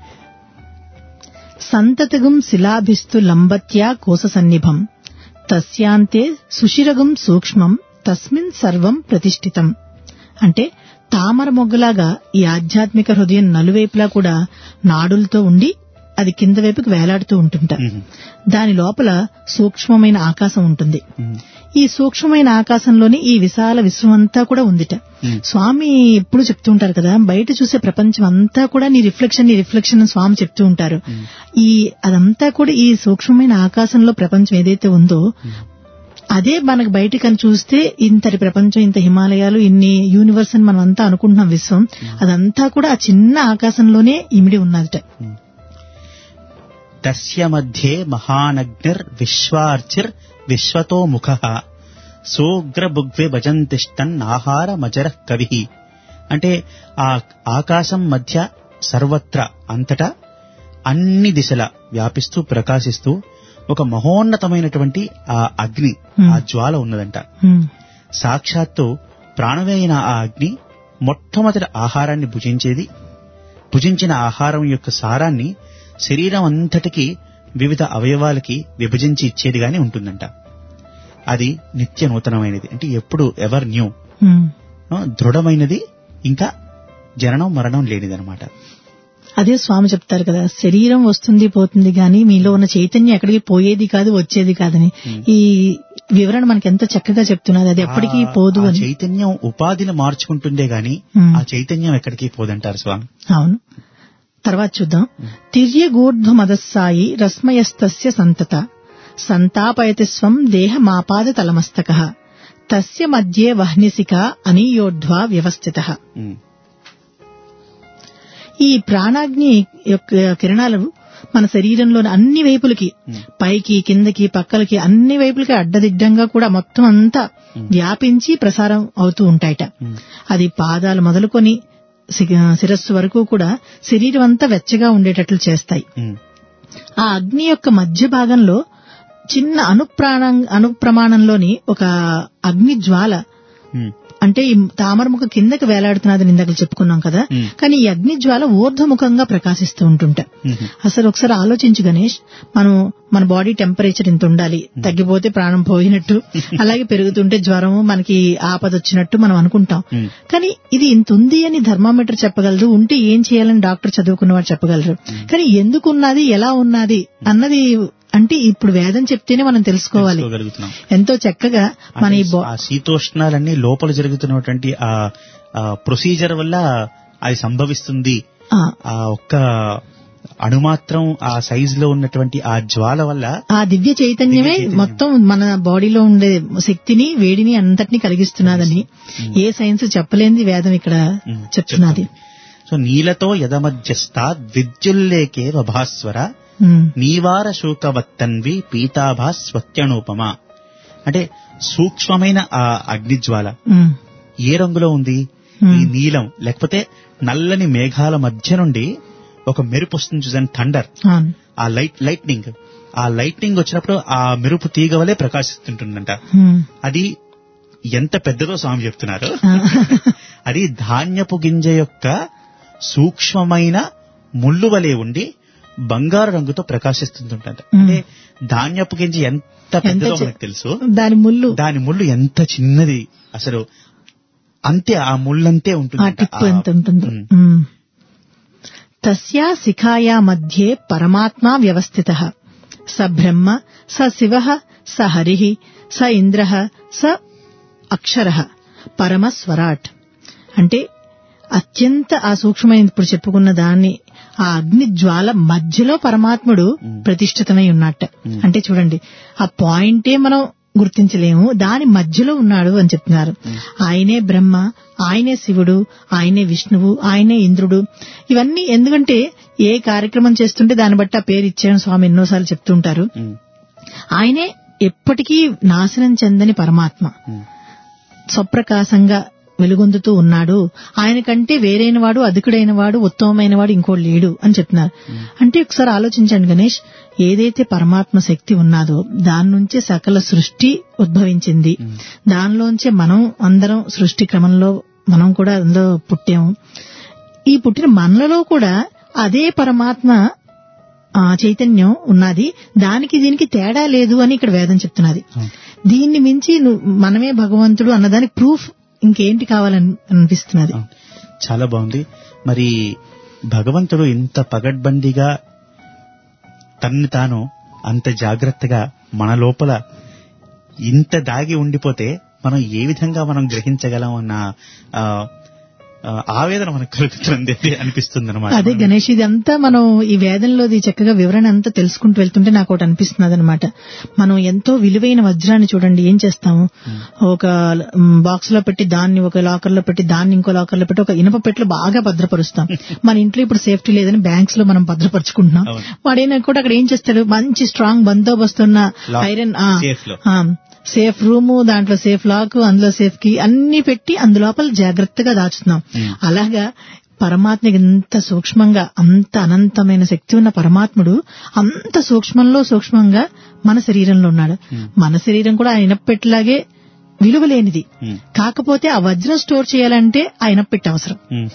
సంతతగుం శిలాభిస్తు లంబత్యా కోస సన్నిభం తస్యాంతే సుషిరగుం సూక్ష్మం తస్మిన్ సర్వం ప్రతిష్ఠితం అంటే తామర మొగ్గలాగా ఈ ఆధ్యాత్మిక హృదయం నలువైపులా కూడా నాడులతో ఉండి అది కింద వైపుకి వేలాడుతూ ఉంటుంట మ్మ్. దాని లోపల సూక్ష్మమైన ఆకాశం ఉంటుంది మ్మ్. ఈ సూక్ష్మమైన ఆకాశంలోని ఈ విశాల విశ్వమంతా కూడా ఉందిట మ్మ్. స్వామి ఎప్పుడు చెప్తూ ఉంటారు కదా బయట చూసే ప్రపంచం అంతా కూడా నీ రిఫ్లెక్షన్ నీ రిఫ్లెక్షన్ అని స్వామి చెప్తూ ఉంటారు ఈ అదంతా కూడా ఈ సూక్ష్మమైన ఆకాశంలో ప్రపంచం ఏదైతే ఉందో అదే మనకు బయట కని చూస్తే ఇంతటి ప్రపంచం ఇంత హిమాలయాలు ఇన్ని యూనివర్స్ అని మనం అంతా అనుకుంటున్నాం విశ్వం అదంతా కూడా ఆ చిన్న ఆకాశంలోనే ఇమిడి ఉన్నదట తస్య మధ్యే మహానగ్నిర్ విశ్వార్చిర్ విశ్వతో ముఖ సోగ్రబుగ్వే భజంతిష్టన్ ఆహార మజర కవి అంటే ఆ ఆకాశం మధ్య సర్వత్ర అంతటా అన్ని దిశల వ్యాపిస్తూ ప్రకాశిస్తూ ఒక మహోన్నతమైనటువంటి ఆ అగ్ని Hmm. ఆ జ్వాల ఉన్నదంట ఉమ్, సాక్షాత్తు ప్రాణమైన ఆ అగ్ని మొట్టమొదటి ఆహారాన్ని భుజించేది భుజించిన ఆహారం యొక్క సారాన్ని శరీరం అంతటికి వివిధ అవయవాలకి విభజించి ఇచ్చేదిగానే ఉంటుందంట అది నిత్య నూతనమైనది అంటే ఎప్పుడు ఎవర్ న్యూ ఉమ్. దృఢమైనది ఇంకా జననం మరణం లేనిదనమాట అదే స్వామి చెప్తారు కదా శరీరం వస్తుంది పోతుంది గాని మీలో ఉన్న చైతన్యం ఎక్కడికి పోయేది కాదు వచ్చేది కాదని ఈ వివరణ మనకి ఎంత చక్కగా చెప్తున్నది అది ఎప్పటికీ ఆ- పోదు ఆ అని చైతన్యం ఉపాధిని మార్చుకుంటుందే గాని Hmm. ఆ చైతన్యం ఎక్కడికి పోదంటారు స్వామి అవును తర్వాత చూద్దాం తిర్యగూర్ధ్వ మదస్సాయి రస్మయస్తస్య సంతత సంతాపయతి స్వం దేహమాపాద తలమస్తక తస్య మధ్యే వహ్నిసిక అనీయోర్ధ్వా వ్యవస్థిత Hmm. ఈ ప్రాణాగ్ని యొక్క కిరణాలు మన శరీరంలోని అన్ని వైపులకి పైకి కిందకి పక్కలకి అన్ని వైపులకి అడ్డదిడ్డంగా కూడా మొత్తం అంతా వ్యాపించి ప్రసారం అవుతూ ఉంటాయట అది పాదాలు మొదలుకొని సి- శిరస్సు వరకు కూడా శరీరం అంతా వెచ్చగా ఉండేటట్లు చేస్తాయి Hmm. ఆ అగ్ని యొక్క మధ్య భాగంలో చిన్న అనుప్రాణ అనుప్రమాణంలోని ఒక అగ్ని జ్వాల Hmm. అంటే ఈ తామరముఖ కిందకి వేలాడుతున్నదని ఇందాక చెప్పుకున్నాం కదా Hmm. కానీ ఈ అగ్ని జ్వాల ఊర్ధ్వముఖంగా ప్రకాశిస్తూ ఉంటుంట Hmm. అసలు ఒకసారి ఆలోచించు గణేష్ మనం మన బాడీ టెంపరేచర్ ఇంత ఉండాలి తగ్గిపోతే ప్రాణం పోయినట్టు అలాగే పెరుగుతుంటే జ్వరము మనకి ఆపద వచ్చినట్టు మనం అనుకుంటాం Hmm. కానీ ఇది ఇంత ఉంది అని థర్మామీటర్ చెప్పగలరు ఉంటే ఏం చేయాలని డాక్టర్ చదువుకున్నవాడు చెప్పగలరు కానీ ఎందుకు ఉన్నది ఎలా ఉన్నది అన్నది అంటే ఇప్పుడు వేదం చెప్తేనే మనం తెలుసుకోవాలి తెలుసుకోగలుగుతున్నాం ఎంతో చక్కగా మన ఈ బా- ఆ శీతోష్ణాలన్నీ లోపల జరుగుతున్నటువంటి ఆ ప్రొసీజర్ వల్ల అది సంభవిస్తుంది ఆ, ఆ ఒక్క అణుమాత్రం ఆ సైజ్ లో ఉన్నటువంటి ఆ జ్వాల వల్ల ఆ దివ్య చైతన్యమే దివ్య చైతన్యం. మొత్తం మన బాడీలో ఉండే శక్తిని వేడిని అంతటిని కలిగిస్తున్నదని ఏ సైన్స్ చెప్పలేనిది వేదం ఇక్కడ ఉమ్, చెప్తున్నది సో నీలతో యదమధ్యస్థ విద్యుల్లేకే భాస్వర ఉమ్, నీవార శూకవత్తన్వి పీతాభా స్వత్యనూపమ అంటే సూక్ష్మమైన ఆ అగ్నిజ్వాల ఉమ్, ఏ రంగులో ఉంది Hmm. ఈ నీలం లేకపోతే నల్లని మేఘాల మధ్య నుండి ఒక మెరుపు వస్తుంది చూసాను థండర్ అవును ఆ లైట్ లైట్నింగ్ ఆ లైట్నింగ్ వచ్చినప్పుడు ఆ మెరుపు తీగ వలె ప్రకాశిస్తుంటుందంట ఉమ్, అది ఎంత పెద్దదో స్వామి చెప్తున్నారు ఆ, అది ధాన్యపు గింజ యొక్క సూక్ష్మమైన ముళ్ళు వలె ఉండి బంగారు రంగుతో ప్రకాశిస్తుంటుంటంట అంటే ధాన్యపు గింజ ఎంత పెద్దదో చి- మనకు తెలుసు దాని ముళ్ళు దాని ముళ్ళు ఎంత చిన్నది అసలు అంతే ఆ ముళ్ళంతే ఆ ఉంటుంది టిప్ ఎంత ఉంటుందో ఉమ్. తస్యా శిఖాయా మధ్యే పరమాత్మా వ్యవస్థిత స బ్రహ్మ స శివ స హరి స ఇంద్ర స అక్షర పరమస్వరాట్ అంటే అత్యంత ఆ సూక్ష్మమైన ఇప్పుడు చెప్పుకున్న దాన్ని ఆ అగ్ని జ్వాల మధ్యలో పరమాత్ముడు ప్రతిష్ఠితమై ఉన్నట్ట అంటే చూడండి ఆ పాయింటే మనం గుర్తించలేము దాని మధ్యలో ఉన్నాడు అని చెప్తున్నారు ఆయనే బ్రహ్మ ఆయనే శివుడు ఆయనే విష్ణువు ఆయనే ఇంద్రుడు ఇవన్నీ ఎందుకంటే ఏ కార్యక్రమం చేస్తుంటే దాన్ని బట్టి ఆ పేరు ఇచ్చాను స్వామి ఎన్నోసార్లు చెప్తుంటారు ఉమ్, ఆయనే ఎప్పటికీ నాశనం చెందని పరమాత్మ ఉమ్, స్వప్రకాశంగా వెలుగొందుతూ ఉన్నాడు ఆయన కంటే వేరైన వాడు అధికుడైన వాడు ఉత్తమమైన వాడు ఇంకోటి లేడు అని చెప్తున్నారు అంటే ఒకసారి ఆలోచించండి గణేష్ ఏదైతే పరమాత్మ శక్తి ఉన్నదో దాని నుంచే సకల సృష్టి ఉద్భవించింది దానిలోంచే మనం అందరం సృష్టి క్రమంలో మనం కూడా అందులో పుట్టాము ఈ పుట్టిన మనలలో కూడా అదే పరమాత్మ ఆ చైతన్యం ఉన్నది దానికి దీనికి తేడా లేదు అని ఇక్కడ వేదం చెప్తున్నది దీన్ని మించి ను- మనమే భగవంతుడు అన్నదానికి ప్రూఫ్ ఇంకేంటి కావాలని అనిపిస్తున్నది అవును. చాలా బాగుంది మరి భగవంతుడు ఇంత పగడ్బందీగా తన్ని తాను అంత జాగ్రత్తగా మన లోపల ఇంత దాగి ఉండిపోతే మనం ఏ విధంగా మనం గ్రహించగలం అన్న ఆ, ఆ, ఆవేదన మనకు కలుగుతుంది అనిపిస్తుంది అదే గణేష్ ఇదంతా మనం ఈ వేదంలోది చక్కగా వివరణ అంతా తెలుసుకుంటూ వెళ్తుంటే నాకు ఒకటి అనిపిస్తున్నది అనమాట మనం ఎంతో విలువైన వజ్రాన్ని చూడండి ఏం చేస్తాము ఒక బాక్స్ లో పెట్టి దాన్ని ఒక లాకర్ లో పెట్టి దాన్ని ఇంకో లాకర్ లో పెట్టి ఒక ఇనుప పెట్లు బాగా భద్రపరుస్తాం మన ఇంట్లో ఇప్పుడు సేఫ్టీ లేదని బ్యాంక్స్ లో మనం భద్రపరుచుకుంటున్నాం అవును. వాడైనా కూడా అక్కడ ఏం చేస్తాడు మంచి స్ట్రాంగ్ బందోబస్తు ఉన్న Lock. ఐరన్ Safe లో. సేఫ్ రూము దాంట్లో సేఫ్ లాక్ అందులో సేఫ్ కి అన్ని పెట్టి అందులోపల జాగ్రత్తగా దాచుతున్నాం అలాగా పరమాత్మకి ఇంత సూక్ష్మంగా అంత అనంతమైన శక్తి ఉన్న పరమాత్ముడు అంత సూక్ష్మంలో సూక్ష్మంగా మన శరీరంలో ఉన్నాడు మన శరీరం కూడా ఆయన పెట్టలాగే విలువలేనిది ఉమ్, కాకపోతే ఆ వజ్రం స్టోర్ చేయాలంటే ఆయన పెట్టి అవసరం ఉమ్,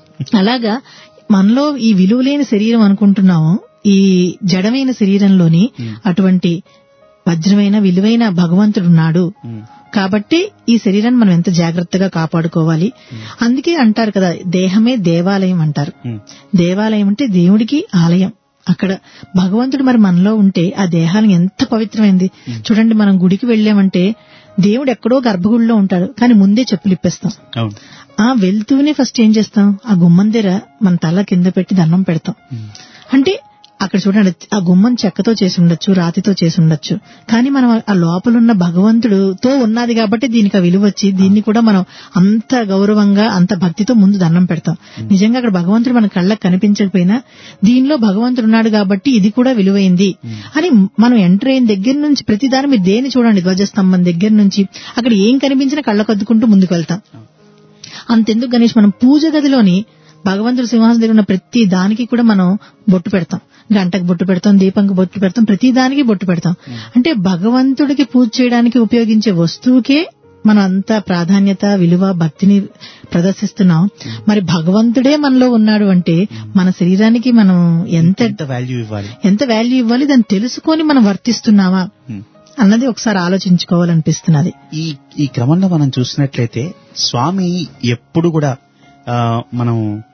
అలాగా మనలో ఈ విలువలేని శరీరం అనుకుంటున్నాము ఈ జడమైన శరీరంలోని అటువంటి వజ్రమైన విలువైన భగవంతుడు ఉన్నాడు ఉమ్, కాబట్టి ఈ శరీరాన్ని మనం ఎంత జాగ్రత్తగా కాపాడుకోవాలి అందుకే అంటారు కదా దేహమే దేవాలయం అంటారు ఉమ్, దేవాలయం అంటే దేవుడికి ఆలయం అక్కడ భగవంతుడు మరి మనలో ఉంటే ఆ దేహాన్ని ఎంత పవిత్రమైంది చూడండి మనం గుడికి వెళ్ళామంటే దేవుడు ఎక్కడో గర్భగుడిలో ఉంటాడు కానీ ముందే చెప్పులు ఇప్పేస్తాం అవును ఆ వెళ్తూనే ఫస్ట్ ఏం చేస్తాం ఆ గుమ్మం దగ్గర మన తల కింద పెట్టి దండం పెడతాం అంటే అక్కడ చూడండి ఆ గుమ్మం చెక్కతో చేసి ఉండొచ్చు రాతితో చేసి ఉండొచ్చు కానీ మనం ఆ లోపలున్న భగవంతుడుతో ఉన్నది కాబట్టి దీనికి ఆ విలువ వచ్చి దీన్ని కూడా మనం అంత గౌరవంగా అంత భక్తితో ముందు దండం పెడతాం నిజంగా అక్కడ భగవంతుడు మన కళ్ళకు కనిపించకపోయినా దీనిలో భగవంతుడు ఉన్నాడు కాబట్టి ఇది కూడా విలువైంది అని మనం ఎంటర్ అయిన దగ్గర నుంచి ప్రతి దాని మీరు దేని చూడండి ధ్వజస్తంభం దగ్గర నుంచి అక్కడ ఏం కనిపించినా కళ్ళకు అద్దుకుంటూ ముందుకు వెళ్తాం అంతెందుకు గణేష్ మనం పూజ గదిలోని భగవంతుడు సింహాసనం దగ్గర ఉన్న ప్రతి దానికి కూడా మనం బొట్టు పెడతాం గంటకు బొట్టు పెడతాం దీపంకి బొట్టు పెడతాం ప్రతి దానికి బొట్టు పెడతాం అంటే భగవంతుడికి పూజ చేయడానికి ఉపయోగించే వస్తువుకే మనం అంత ప్రాధాన్యత విలువ భక్తిని ప్రదర్శిస్తున్నాం మరి భగవంతుడే మనలో ఉన్నాడు అంటే మన శరీరానికి మనం ఎంత ఎంత వాల్యూ ఇవ్వాలి ఎంత వాల్యూ ఇవ్వాలి దాన్ని తెలుసుకొని మనం వర్తిస్తున్నామా ఉమ్. అన్నది ఒకసారి ఆలోచించుకోవాలనిపిస్తున్నది ఈ ఈ క్రమంలో మనం చూసినట్లయితే స్వామి ఎప్పుడు కూడా ఆ, మనం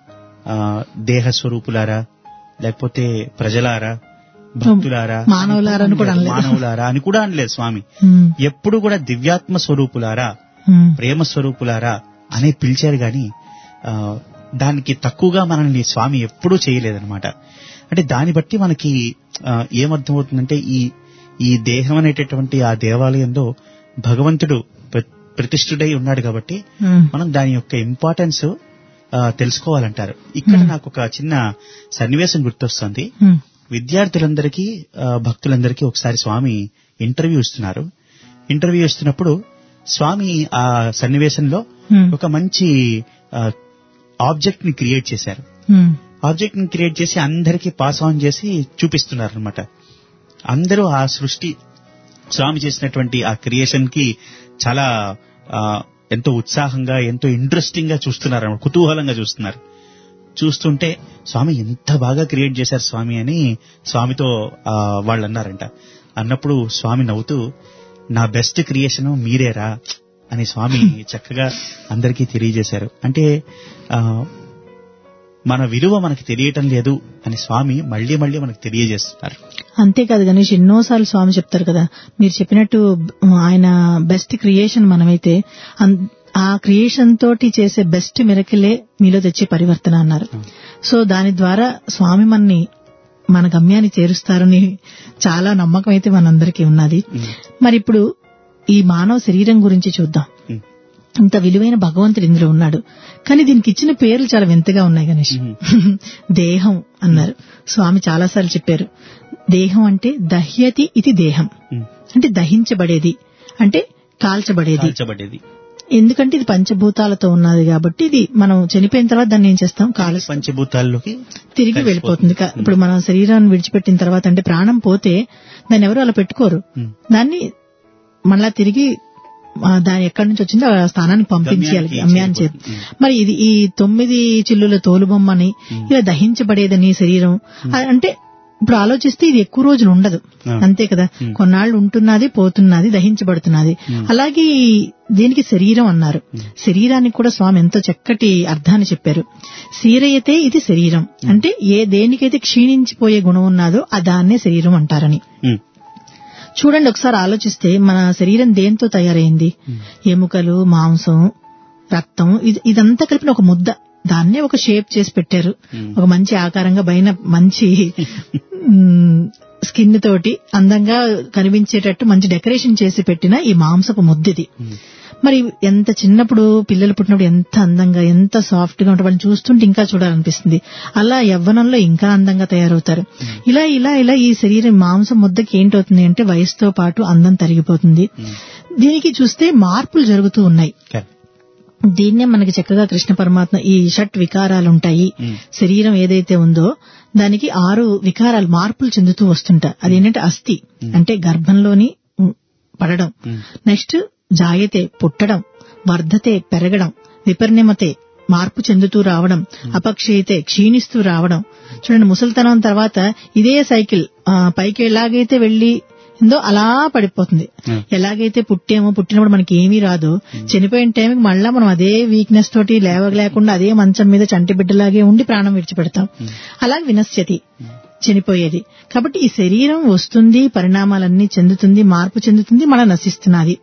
ఆ, దేహ స్వరూపులారా లేకపోతే ప్రజలారా భక్తులారా మానవులారా అని కూడా అనలేదు. మానవులారా అని కూడా అనలేదు స్వామి ఉమ్, ఎప్పుడు కూడా దివ్యాత్మ స్వరూపులారా ఉమ్, ప్రేమ స్వరూపులారా అనే పిలిచారు గాని ఆ, దానికి తక్కువగా మనల్ని స్వామి ఎప్పుడూ చేయలేదన్నమాట అంటే దాన్ని బట్టి మనకి ఆ, ఏమర్థమవుతుందంటే ఈ ఈ దేహం అనేటటువంటి ఆ దేవాలయంలో భగవంతుడు ప్ర- ప్రతిష్ఠుడై ఉన్నాడు కాబట్టి ఉమ్. మనం దాని యొక్క ఇంపార్టెన్స్ తెలుసుకోవాలంటారు ఇక్కడ నాకు ఒక చిన్న సన్నివేశం గుర్తొస్తుంది ఉమ్, విద్యార్థులందరికీ ఆ, భక్తులందరికీ ఒకసారి స్వామి ఇంటర్వ్యూ ఇస్తున్నారు ఇంటర్వ్యూ ఇస్తున్నప్పుడు స్వామి ఆ సన్నివేశంలో Hmm. ఒక మంచి ఆబ్జెక్ట్ ని క్రియేట్ చేశారు ఉమ్, ఆబ్జెక్ట్ ని క్రియేట్ చేసి అందరికీ పాస్ ఆన్ చేసి చూపిస్తున్నారు అనమాట అందరూ ఆ సృష్టి స్వామి చేసినటువంటి ఆ క్రియేషన్ కి చాలా ఆ, ఎంతో ఉత్సాహంగా ఎంతో ఇంట్రెస్టింగ్ గా చూస్తున్నారు అన్నమాట. కుతూహలంగా చూస్తున్నారు చూస్తుంటే స్వామి ఎంత బాగా క్రియేట్ చేశారు స్వామి అని స్వామితో ఆ, వాళ్ళు అన్నారంట అన్నప్పుడు స్వామి నవ్వుతూ నా బెస్ట్ క్రియేషన్ మీరేరా అని స్వామి చక్కగా అందరికీ తెలియజేశారు అంటే ఆ, మన విలువ మనకి తెలియటం లేదు అని స్వామి మళ్ళీ మళ్ళీ మనకు తెలియజేస్తున్నారు అంతేకాదు గణేష్ ఎన్నోసార్లు స్వామి చెప్తారు కదా మీరు చెప్పినట్టు ఆయన బెస్ట్ క్రియేషన్ మనమైతే అన్- ఆ క్రియేషన్ తోటి చేసే బెస్ట్ మిరకిలే మీలో తెచ్చే పరివర్తన అన్నారు సో దాని ద్వారా స్వామి మనని మన గమ్యాన్ని చేరుస్తారని చాలా నమ్మకం అయితే మనందరికీ ఉన్నది మరి ఇప్పుడు ఈ మానవ శరీరం గురించి చూద్దాం ఉమ్. ఇంత విలువైన భగవంతుడు ఇందులో ఉన్నాడు కానీ దీనికి ఇచ్చిన పేర్లు చాలా వింతగా ఉన్నాయి గణేష్ దేహం అన్నారు స్వామి చాలాసార్లు చెప్పారు దేహం అంటే దహ్యతి ఇది దేహం ఉమ్. అంటే దహించబడేది అంటే కాల్చబడేది కాల్చబడేది ఎందుకంటే ఇది పంచభూతాలతో ఉన్నది కాబట్టి ఇది మనం చనిపోయిన తర్వాత దాన్ని ఏం చేస్తాం కాలు పంచభూతాల్లోకి తిరిగి వెళ్ళిపోతుంది కా- ఇప్పుడు మన శరీరాన్ని విడిచిపెట్టిన తర్వాత అంటే ప్రాణం పోతే దాన్ని ఎవరు అలా పెట్టుకోరు ఉమ్. దాన్ని మళ్ళా తిరిగి ఆ, దాని ఎక్కడి నుంచి వచ్చిందో ఆ స్థానానికి పంపించేయాలి గమ్యానికి గమ్యాన్ని చేరు చేరిపోతుంది. మరి ఇది ఈ తొమ్మిది చిల్లుల తోలుబొమ్మని ఇలా దహించబడేదని శరీరం ఆ- అంటే ఇప్పుడు ఆలోచిస్తే ఇది ఎక్కువ రోజులు ఉండదు ఆ. అంతే కదా కొన్నాళ్ళు ఉంటున్నది పోతున్నది దహించబడుతున్నది అలాగే ఈ- దీనికి శరీరం అన్నారు శరీరానికి కూడా స్వామి ఎంతో చక్కటి అర్థాన్ని చెప్పారు శీరయతే ఇది శరీరం అంటే ఏ దేనికైతే క్షీణించిపోయే గుణం ఉన్నదో ఆ దాన్నే శరీరం అంటారని ఉమ్. చూడండి ఒకసారి ఆలోచిస్తే మన శరీరం దేంతో తయారైంది ఎముకలు మాంసం రక్తం ఇది ఇదంతా కలిపిన ఒక ముద్ద దాన్నే ఒక షేప్ చేసి పెట్టారు ఒక మంచి ఆకారంగా పైన మంచి స్కిన్ తోటి అందంగా కనిపించేటట్టు మంచి డెకరేషన్ చేసి పెట్టిన ఈ మాంసపు ముద్దిది మరి ఎంత చిన్నప్పుడు పిల్లలు పుట్టినప్పుడు ఎంత అందంగా ఎంత సాఫ్ట్ గా ఉంటారు వాళ్ళని చూస్తుంటే ఇంకా చూడాలనిపిస్తుంది అలా యవ్వనంలో ఇంకా అందంగా తయారవుతారు ఇలా ఇలా ఇలా ఈ శరీరం మాంసం ముద్దకి ఏంటవుతుంది అంటే వయసుతో పాటు అందం తరిగిపోతుంది దీనికి చూస్తే మార్పులు జరుగుతూ ఉన్నాయి కరెక్ట్. దీన్నే మనకి చక్కగా కృష్ణ పరమాత్మ ఈ షట్ వికారాలు ఉంటాయి శరీరం ఏదైతే ఉందో దానికి ఆరు వికారాలు మార్పులు చెందుతూ వస్తుంటాయి అదేంటంటే అస్థి అంటే గర్భంలోని ఉ- పడడం నెక్స్ట్ జాయతే పుట్టడం వర్ధతే పెరగడం విపర్ణమతే మార్పు చెందుతూ రావడం అపక్షయితే క్షీణిస్తూ రావడం చూడండి ముసలితనం తర్వాత ఇదే సైకిల్ ఆ, పైకి ఎలాగైతే వెళ్లి ఉందో అలా పడిపోతుంది ఎలాగైతే పుట్టామో పుట్టినప్పుడు మనకి ఏమీ రాదు చనిపోయిన టైంకి మళ్ళా మనం అదే వీక్నెస్ తోటి లేవలేకుండా అదే మంచం మీద చంటి బిడ్డలాగే ఉండి ప్రాణం విడిచిపెడతాం అలాగే వినశ్యతి చనిపోయేది కాబట్టి ఈ శరీరం వస్తుంది పరిణామాలన్నీ చెందుతుంది మార్పు చెందుతుంది మన నశిస్తున్నది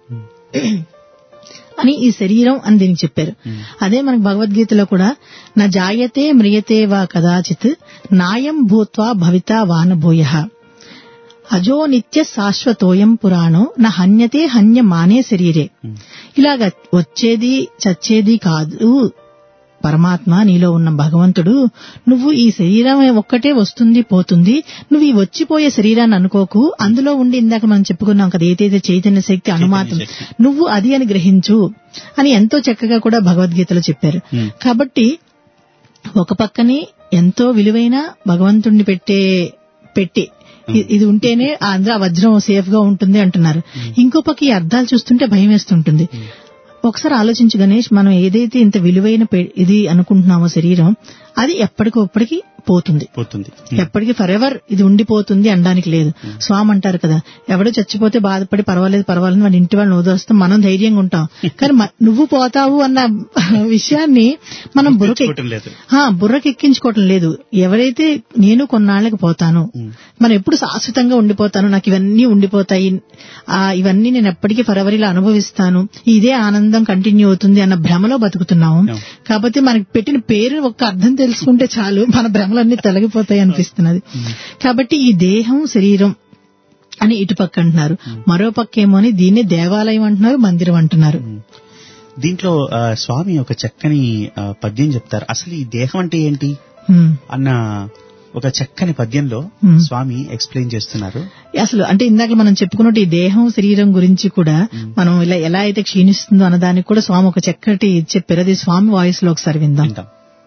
అని ఈ శరీరం అని దీనికి చెప్పారు అదే మనకు భగవద్గీతలో కూడా నా జాయతే మ్రియతే వా కదాచిత్ నాయం భూత్వా భవితా వానభూయ అజో నిత్య శాశ్వతోయం పురాణో నా హన్యతే హన్య మానే శరీరే ఇలాగ వచ్చేది చచ్చేది కాదు పరమాత్మ నీలో ఉన్న భగవంతుడు నువ్వు ఈ శరీరం ఒక్కటే వస్తుంది పోతుంది నువ్వు ఈ వచ్చిపోయే శరీరాన్ని అనుకోకు అందులో ఉండి ఇందాక మనం చెప్పుకున్నాం కదా ఏదైతే చైతన్య శక్తి అనుమాతం నువ్వు అది అని గ్రహించు అని ఎంతో చక్కగా కూడా భగవద్గీతలో చెప్పారు కాబట్టి ఒక పక్కనే ఎంతో విలువైన భగవంతుణ్ణి పెట్టే పెట్టి ఇ- ఇది ఉంటేనే ఆంధ్ర వజ్రం సేఫ్ గా ఉంటుంది అంటున్నారు ఇంకో పక్క ఈ అర్థాలు చూస్తుంటే భయం వేస్తుంటుంది ఒకసారి ఆలోచించు గణేష్ మనం ఏదైతే ఇంత విలువైన పె- ఇది అనుకుంటున్నామో శరీరం అది ఎప్పటికొప్పటికి పోతుంది పోతుంది ఎప్పటికీ ఫర్ ఎవర్ ఇది ఉండిపోతుంది అనడానికి లేదు స్వామి అంటారు కదా ఎవడో చచ్చిపోతే బాధపడి పర్వాలేదు పర్వాలేదు వాడి ఇంటి వాళ్ళని వదిలేస్తాం మనం ధైర్యంగా ఉంటాం కానీ మ- నువ్వు పోతావు అన్న విషయాన్ని మనం బుర్రకి తెచ్చుకోవటం లేదు ఆ, బుర్రకి ఎక్కించుకోవటం లేదు ఎవరైతే నేను కొన్నాళ్ళకి పోతాను మనం ఎప్పుడు శాశ్వతంగా ఉండిపోతాను నాకు ఇవన్నీ ఉండిపోతాయి ఆ ఇవన్నీ నేను ఎప్పటికీ ఫరవరిలా అనుభవిస్తాను ఇదే ఆనందం కంటిన్యూ అవుతుంది అన్న భ్రమలో బతుకుతున్నాము కాబట్టి మనకి పెట్టిన పేరు ఒక్క అర్థం తెలుసుకుంటే చాలు మన భ్రమలన్నీ తొలగిపోతాయి అనిపిస్తున్నది కాబట్టి ఈ దేహం శరీరం అని ఇటు పక్క అంటున్నారు మరో పక్క ఏమో అని దీన్ని దేవాలయం అంటున్నారు మందిరం అంటున్నారు దీంట్లో ఆ, స్వామి ఒక చక్కని ఆ, పద్యం చెప్తారు అసలు ఈ దేహం అంటే ఏంటి హ్మ్. అన్న ఒక చక్కని పద్యంలో Hmm. స్వామి ఎక్స్ప్లెయిన్ చేస్తున్నారు అసలు అంటే ఇందాక మనం చెప్పుకున్నట్టు ఈ దేహం శరీరం గురించి కూడా మనం ఇలా ఎలా అయితే క్షీణిస్తుందో అన్నదానికి కూడా స్వామి ఒక చక్కటి చెప్పారు అది స్వామి వాయిస్ లో ఒకసారి విందాం విందాం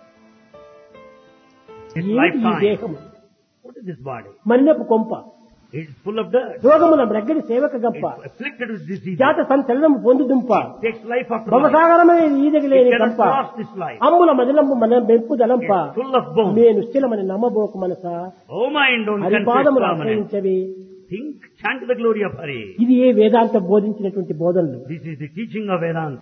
It's ఏంటి ఈ lifetime. దేహము What is this body? మన్నపు కొంప It's full of dirt. రోగముల రెగ్గడి సేవక గంప It's afflicted with disease. జాత సంచలనము పొందు దుంప takes life after life. భవసాగరమైన ఈదగలేని It cannot గంప cross this life. అమ్ముల మదిలంపు మన బెంపు దలంప It's full of bones. నేను నిశ్చలమని నమ్మబోకు మనస Oh mind, don't confess హరిపాదములు permanent. ఆశ్రయించవి Think, chant the glory of Hari. ఇది ఏ వేదాంత బోధించినటువంటి బోధనలు This is the teaching of Vedanta.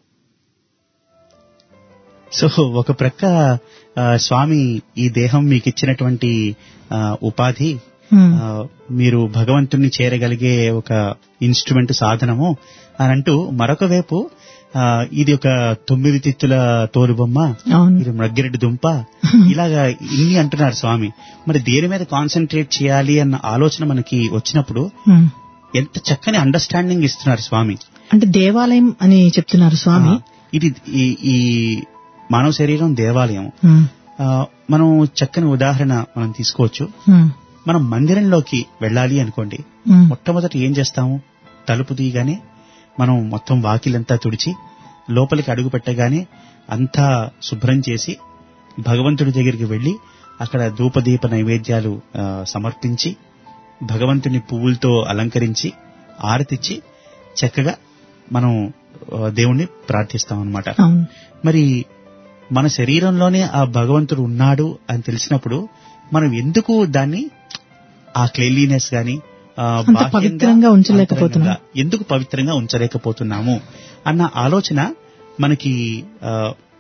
So ఒక ప్రక్క ఆ, స్వామి ఈ దేహం మీకు ఇచ్చినటువంటి ఆ, ఉపాధి Hmm. ఆ, మీరు భగవంతుణ్ణి చేరగలిగే ఒక ఇన్స్ట్రుమెంట్ సాధనము అని అంటూ మరొక వైపు ఆ, ఇది ఒక తొమ్మిది తిత్తుల తోలుబొమ్మ అవును ఇది మగ్గిరెడ్డి దుంప ఇలాగా ఇన్ని అంటున్నారు స్వామి మరి దేని మీద కాన్సన్ట్రేట్ చేయాలి అన్న ఆలోచన మనకి వచ్చినప్పుడు Hmm. ఎంత చక్కని అండర్స్టాండింగ్ ఇస్తున్నారు స్వామి అంటే దేవాలయం అని చెప్తున్నారు స్వామి ఆ, ఇది ఈ ఈ మానవ శరీరం దేవాలయం Hmm. ఆ, మనం చక్కని ఉదాహరణ మనం తీసుకోవచ్చు Hmm. మనం మందిరంలోకి వెళ్ళాలి అనుకోండి Hmm. మొట్టమొదట ఏం చేస్తాము తలుపు తీయగానే మనం మొత్తం వాకిలంతా తుడిచి లోపలికి అడుగు పెట్టగానే అంతా శుభ్రం చేసి భగవంతుడి దగ్గరికి వెళ్లి అక్కడ ధూపదీప నైవేద్యాలు ఆ, సమర్పించి భగవంతుని పువ్వులతో అలంకరించి ఆరతిచ్చి చక్కగా మనం ఆ, దేవుణ్ణి ప్రార్థిస్తాం అన్నమాట అవును మరి మన శరీరంలోనే ఆ భగవంతుడు ఉన్నాడు అని తెలిసినప్పుడు మనం ఎందుకు దాన్ని ఆ క్లీన్లీనెస్ గాని ఆ, అంత బాహ్యంగా, పవిత్రంగా ఉంచలేకపోతున్నాం. అంతరంగంగా ఎందుకు పవిత్రంగా ఉంచలేకపోతున్నాము అన్న ఆలోచన మనకి ఆ,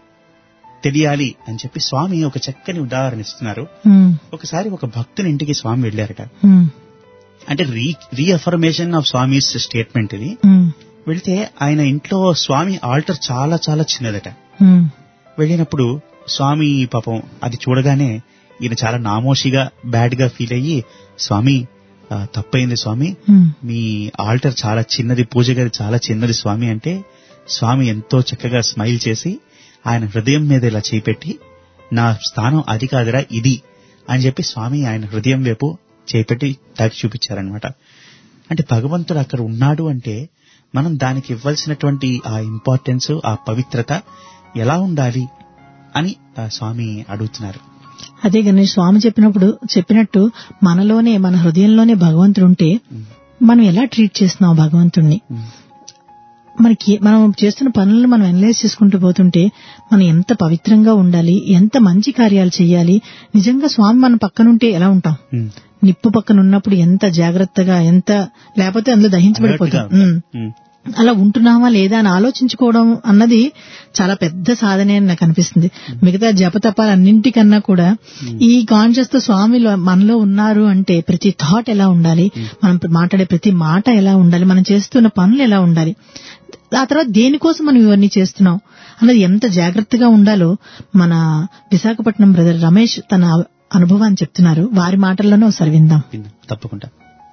తెలియాలి అని చెప్పి స్వామి ఒక చక్కని ఉదాహరణ ఇస్తున్నారు Hmm. ఒకసారి ఒక భక్తుని ఇంటికి స్వామి వెళ్ళారట Hmm. అంటే re reaffirmation of Swami's statement ఇది Hmm. వెళితే ఆయన ఇంట్లో స్వామి ఆల్టర్ చాలా చాలా చిన్నదట Hmm. వెళ్ళినప్పుడు స్వామి పాపం అది చూడగానే ఈయన చాలా నామోషిగా బ్యాడ్ గా ఫీల్ అయ్యి స్వామి ఆ, తప్పైంది స్వామి Hmm. మీ ఆల్టర్ చాలా చిన్నది పూజ గది చాలా చిన్నది స్వామి అంటే స్వామి ఎంతో చక్కగా స్మైల్ చేసి ఆయన హృదయం మీద ఇలా చేపెట్టి నా స్థానం అది కాదురా ఇది అని చెప్పి స్వామి ఆయన హృదయం వైపు చేపెట్టి తాకి చూపించారనమాట అంటే భగవంతుడు అక్కడ ఉన్నాడు అంటే మనం దానికి ఇవ్వాల్సినటువంటి ఆ ఇంపార్టెన్స్ ఆ పవిత్రత ఎలా ఉండాలి అని ఆ స్వామి అడుగుతున్నారు అదే గణేష్ స్వామి చెప్పినప్పుడు చెప్పినట్టు మనలోనే మన హృదయంలోనే భగవంతుడు ఉంటే మనం ఎలా ట్రీట్ చేస్తున్నాం భగవంతుణ్ణి మనకి మనం చేస్తున్న పనులను మనం అనలైజ్ చేసుకుంటూ పోతుంటే మనం ఎంత పవిత్రంగా ఉండాలి ఎంత మంచి కార్యాలు చేయాలి నిజంగా స్వామి మన పక్కనుంటే ఎలా ఉంటాం ఉమ్. నిప్పు పక్కన ఉన్నప్పుడు ఎంత జాగ్రత్తగా ఎంత లేకపోతే అందులో దహించబడిపోతాం Alert గా ఉమ్. ఉంటాం. ఉమ్. అలా ఉంటున్నామా లేదా అని ఆలోచించుకోవడం అన్నది చాలా పెద్ద సాధనే అని నాకు అనిపిస్తుంది మిగతా జపతపాలు అన్నింటికన్నా కూడా ఈ కాన్షియస్ తో స్వామిలో మనలో ఉన్నారు అంటే ప్రతి థాట్ ఎలా ఉండాలి మనం మాట్లాడే ప్రతి మాట ఎలా ఉండాలి మనం చేస్తున్న పనులు ఎలా ఉండాలి ఆ తర్వాత దేనికోసం మనం ఇవన్నీ చేస్తున్నాం అన్నది ఎంత జాగ్రత్తగా ఉండాలో మన విశాఖపట్నం బ్రదర్ రమేష్ తన అనుభవాన్ని చెప్తున్నారు వారి మాటల్లోనే ఒకసారి విందాం విందాం. తప్పకుండా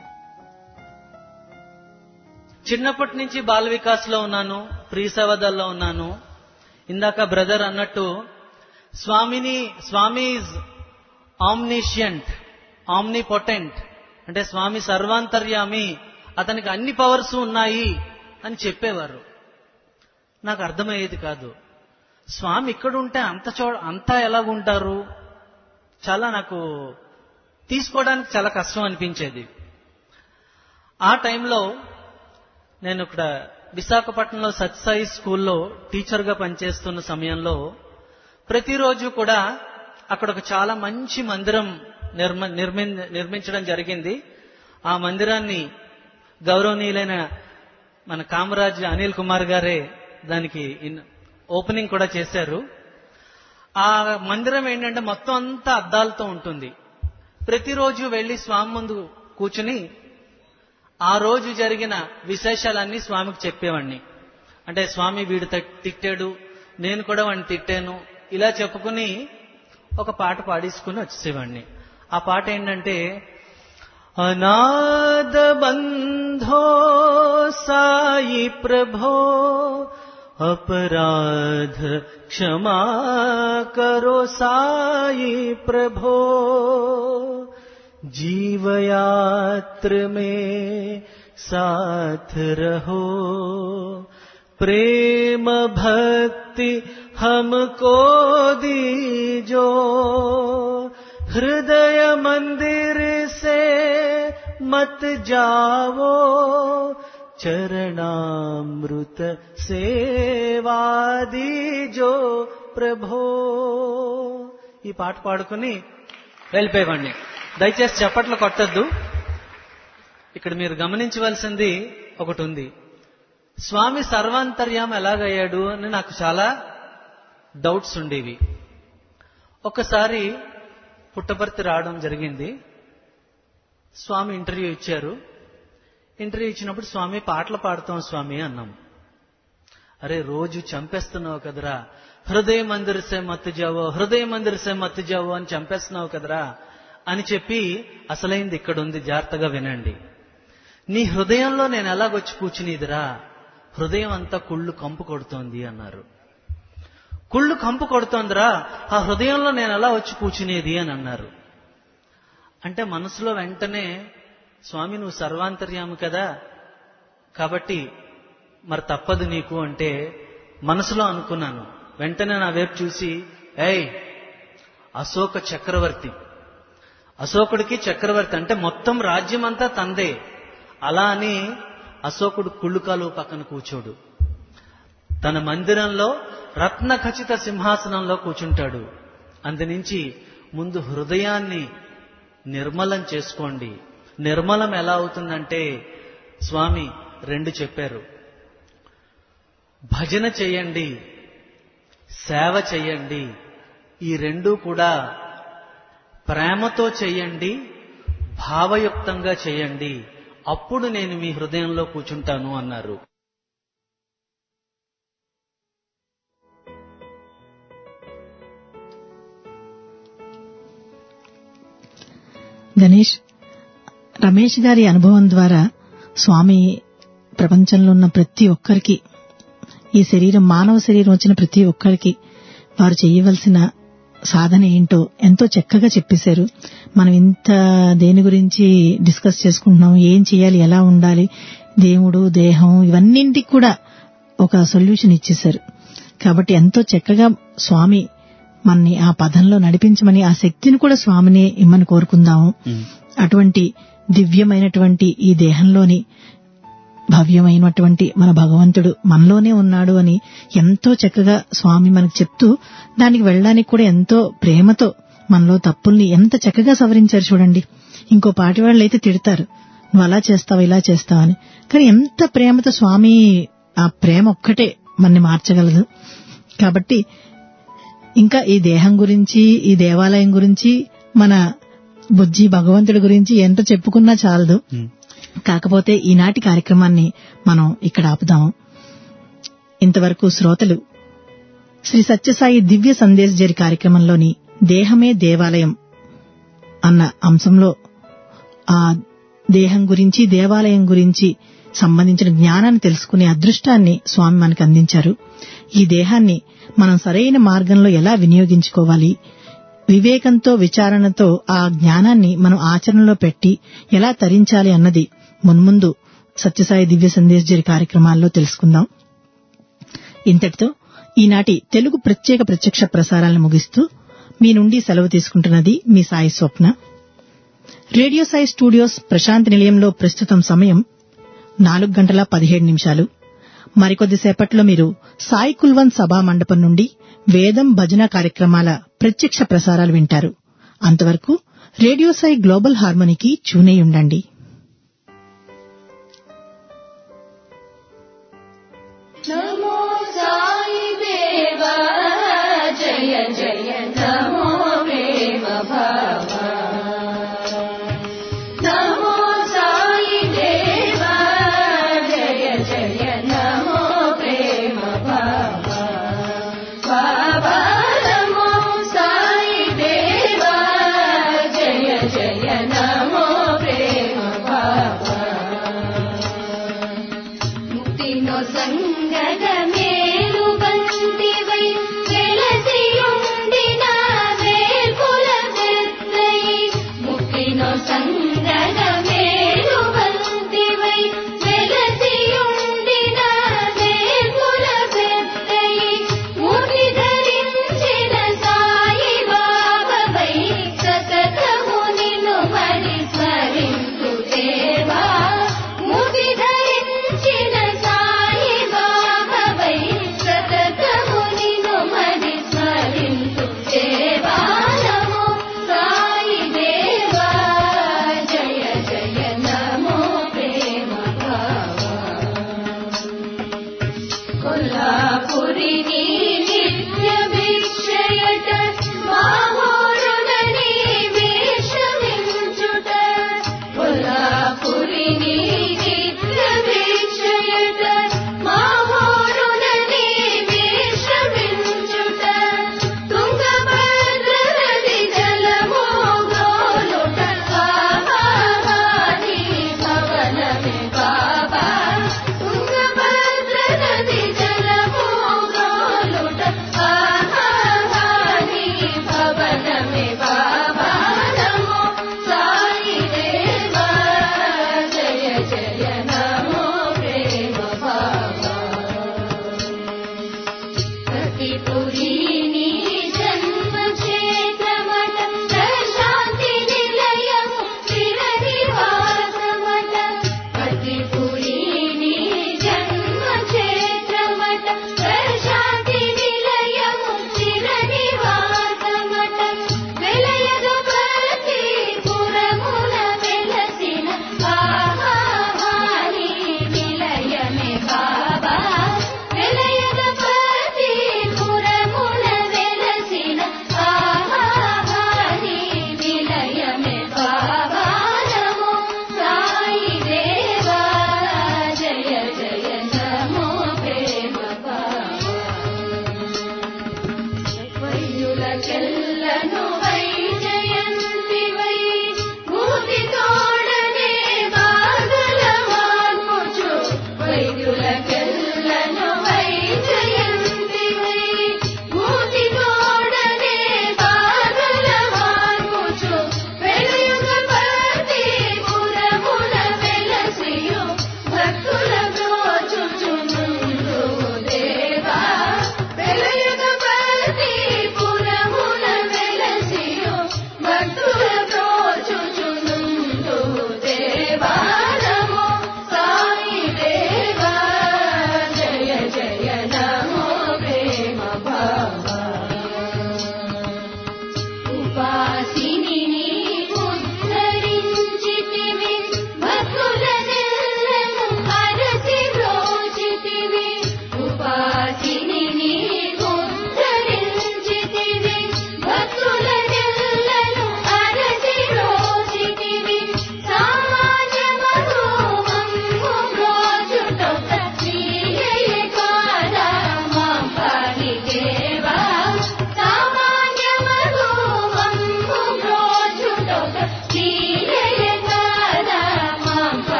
చిన్నప్పటి నుంచి బాల వికాస్ లో ఉన్నాను ప్రీ సేవదల్లో ఉన్నాను ఇందాక బ్రదర్ అన్నట్టు స్వామిని Swami is omniscient omnipotent అంటే స్వామి సర్వాంతర్యామి అతనికి అన్ని పవర్స్ ఉన్నాయి అని చెప్పేవారు నాకు అర్థమయ్యేది కాదు స్వామి ఇక్కడ ఉంటే అంత చో అంతా ఎలాగుంటారు చాలా నాకు తీసుకోవడానికి చాలా కష్టం అనిపించేది ఆ టైంలో నేను ఇక్కడ విశాఖపట్నంలో సత్సాయి స్కూల్లో టీచర్గా పనిచేస్తున్న సమయంలో ప్రతిరోజు కూడా అక్కడ ఒక చాలా మంచి మందిరం నిర్మ నిర్మి- నిర్మించడం జరిగింది ఆ మందిరాన్ని గౌరవనీయులైన మన కామరాజ్ అనిల్ కుమార్ గారే దానికి ఇన్- ఓపెనింగ్ కూడా చేశారు ఆ మందిరం ఏంటంటే మొత్తం అంతా అద్దాలతో ఉంటుంది ప్రతిరోజు వెళ్లి స్వామి ముందు కూర్చుని ఆ రోజు జరిగిన విశేషాలన్నీ స్వామికి చెప్పేవాడిని అంటే స్వామి వీడు త- తిట్టాడు నేను కూడా వాడిని తిట్టాను ఇలా చెప్పుకుని ఒక పాట పాడేసుకుని వచ్చేసేవాడిని ఆ పాట ఏంటంటే అనాథ బంధో సాయి ప్రభో अपराध क्षमा करो साई प्रभो जीवयात्र में साथ रहो प्रेम भक्ति हमको दीजो हृदय मंदिर से मत जाओ చరణామృత సేవాదీజో ప్రభో ఈ పాట పాడుకుని వెళ్ళిపోయేవాడిని దయచేసి చప్పట్లు కొట్టద్దు ఇక్కడ మీరు గమనించవలసింది ఒకటి ఉంది స్వామి సర్వాంతర్యం ఎలాగయ్యాడు అని నాకు చాలా డౌట్స్ ఉండేవి ఒకసారి పుట్టపర్తి రావడం జరిగింది స్వామి ఇంటర్వ్యూ ఇచ్చారు ఇంటర్వ్యూ ఇచ్చినప్పుడు స్వామి పాటలు పాడుతాం స్వామి అన్నాం అరే రోజు చంపేస్తున్నావు కదరా హృదయ మందిర్ సే మత్తు జావో హృదయ మందిర్ సే మత్తు జావో అని చంపేస్తున్నావు కదరా అని చెప్పి అసలైంది ఇక్కడ ఉంది జాగ్రత్తగా వినండి నీ హృదయంలో నేను ఎలాగొచ్చి కూర్చునిదిరా హృదయం అంతా కుళ్ళు కంపు కొడుతోంది అన్నారు కుళ్ళు కంపు కొడుతోందిరా ఆ హృదయంలో నేను ఎలా వచ్చి కూర్చునేది అని అన్నారు అంటే మనసులో వెంటనే స్వామి నువ్వు సర్వాంతర్యామి కదా కాబట్టి మరి తప్పదు నీకు అంటే మనసులో అనుకున్నాను వెంటనే నా వైపు చూసి ఏయ్ అశోక చక్రవర్తి అశోకుడికి చక్రవర్తి అంటే మొత్తం రాజ్యం అంతా తందే అలా అని అశోకుడు కుళ్ళుకాలు పక్కన కూర్చోడు తన మందిరంలో రత్న ఖచ్చిత సింహాసనంలో కూర్చుంటాడు అందునుంచి ముందు హృదయాన్ని నిర్మలం చేసుకోండి నిర్మలం ఎలా అవుతుందంటే స్వామి రెండు చెప్పారు భజన చేయండి సేవ చేయండి ఈ రెండు కూడా ప్రేమతో చేయండి భావయుక్తంగా చేయండి అప్పుడు నేను మీ హృదయంలో కూర్చుంటాను అన్నారు గణేష్ రమేష్ గారి అనుభవం ద్వారా స్వామి ప్రపంచంలో ఉన్న ప్రతి ఒక్కరికి ఈ శరీరం మానవ శరీరం వచ్చిన ప్రతి ఒక్కరికి వారు చేయవలసిన సాధన ఏంటో ఎంతో చక్కగా చెప్పేశారు మనం ఇంత దేని గురించి డిస్కస్ చేసుకుంటున్నాం ఏం చేయాలి ఎలా ఉండాలి దేవుడు దేహం ఇవన్నింటికి కూడా ఒక సొల్యూషన్ ఇచ్చేశారు కాబట్టి ఎంతో చక్కగా స్వామి మనని ఆ పదంలో నడిపించమని ఆ శక్తిని కూడా స్వామిని ఇమ్మని కోరుకుందాము అటువంటి దివ్యమైనటువంటి ఈ దేహంలోని భవ్యమైనటువంటి మన భగవంతుడు మనలోనే ఉన్నాడు అని ఎంతో చక్కగా స్వామి మనకు చెప్తూ దానికి వెళ్ళడానికి కూడా ఎంతో ప్రేమతో మనలో తప్పుల్ని ఎంత చక్కగా సవరించారు చూడండి ఇంకో పాటి వాళ్ళు అయితే తిడతారు నువ్వు అలా చేస్తావు ఇలా చేస్తావు అని కానీ ఎంత ప్రేమతో స్వామి ఆ ప్రేమ ఒక్కటే మనని మార్చగలదు కాబట్టి ఇంకా ఈ దేహం గురించి ఈ దేవాలయం గురించి మన బుజ్జి భగవంతుడి గురించి ఎంత చెప్పుకున్నా చాలదు కాకపోతే ఈనాటి కార్యక్రమాన్ని మనం ఇక్కడ ఆపుదాము ఇంతవరకు శ్రోతలు శ్రీ సత్యసాయి దివ్య సందేశ్ జరి కార్యక్రమంలోని దేహమే దేవాలయం అన్న అంశంలో ఆ దేహం గురించి దేవాలయం గురించి సంబంధించిన జ్ఞానాన్ని తెలుసుకునే అదృష్టాన్ని స్వామి మనకు అందించారు ఈ దేహాన్ని మనం సరైన మార్గంలో ఎలా వినియోగించుకోవాలి వివేకంతో విచారణతో ఆ జ్ఞానాన్ని మనం ఆచరణలో పెట్టి ఎలా తరించాలి అన్నది మున్ముందు సత్యసాయి దివ్య సందేశ్ జరి కార్యక్రమాల్లో తెలుసుకుందాం ఇంతటితో ఈనాటి తెలుగు ప్రత్యేక ప్రత్యక్ష ప్రసారాలను ముగిస్తూ మీ నుండి సెలవు తీసుకుంటున్నది మీ సాయి స్వప్న రేడియో సాయి స్టూడియోస్ ప్రశాంతి నిలయంలో ప్రస్తుతం సమయం నాలుగు గంటల పదిహేడు నిమిషాలు మరికొద్దిసేపట్లో మీరు సాయి కుల్వన్ సభా మండపం నుండి వేదం భజన కార్యక్రమాల ప్రత్యక్ష ప్రసారాలు వింటారు అంతవరకు రేడియో సాయి గ్లోబల్ హార్మోనికి చూనే ఉండండి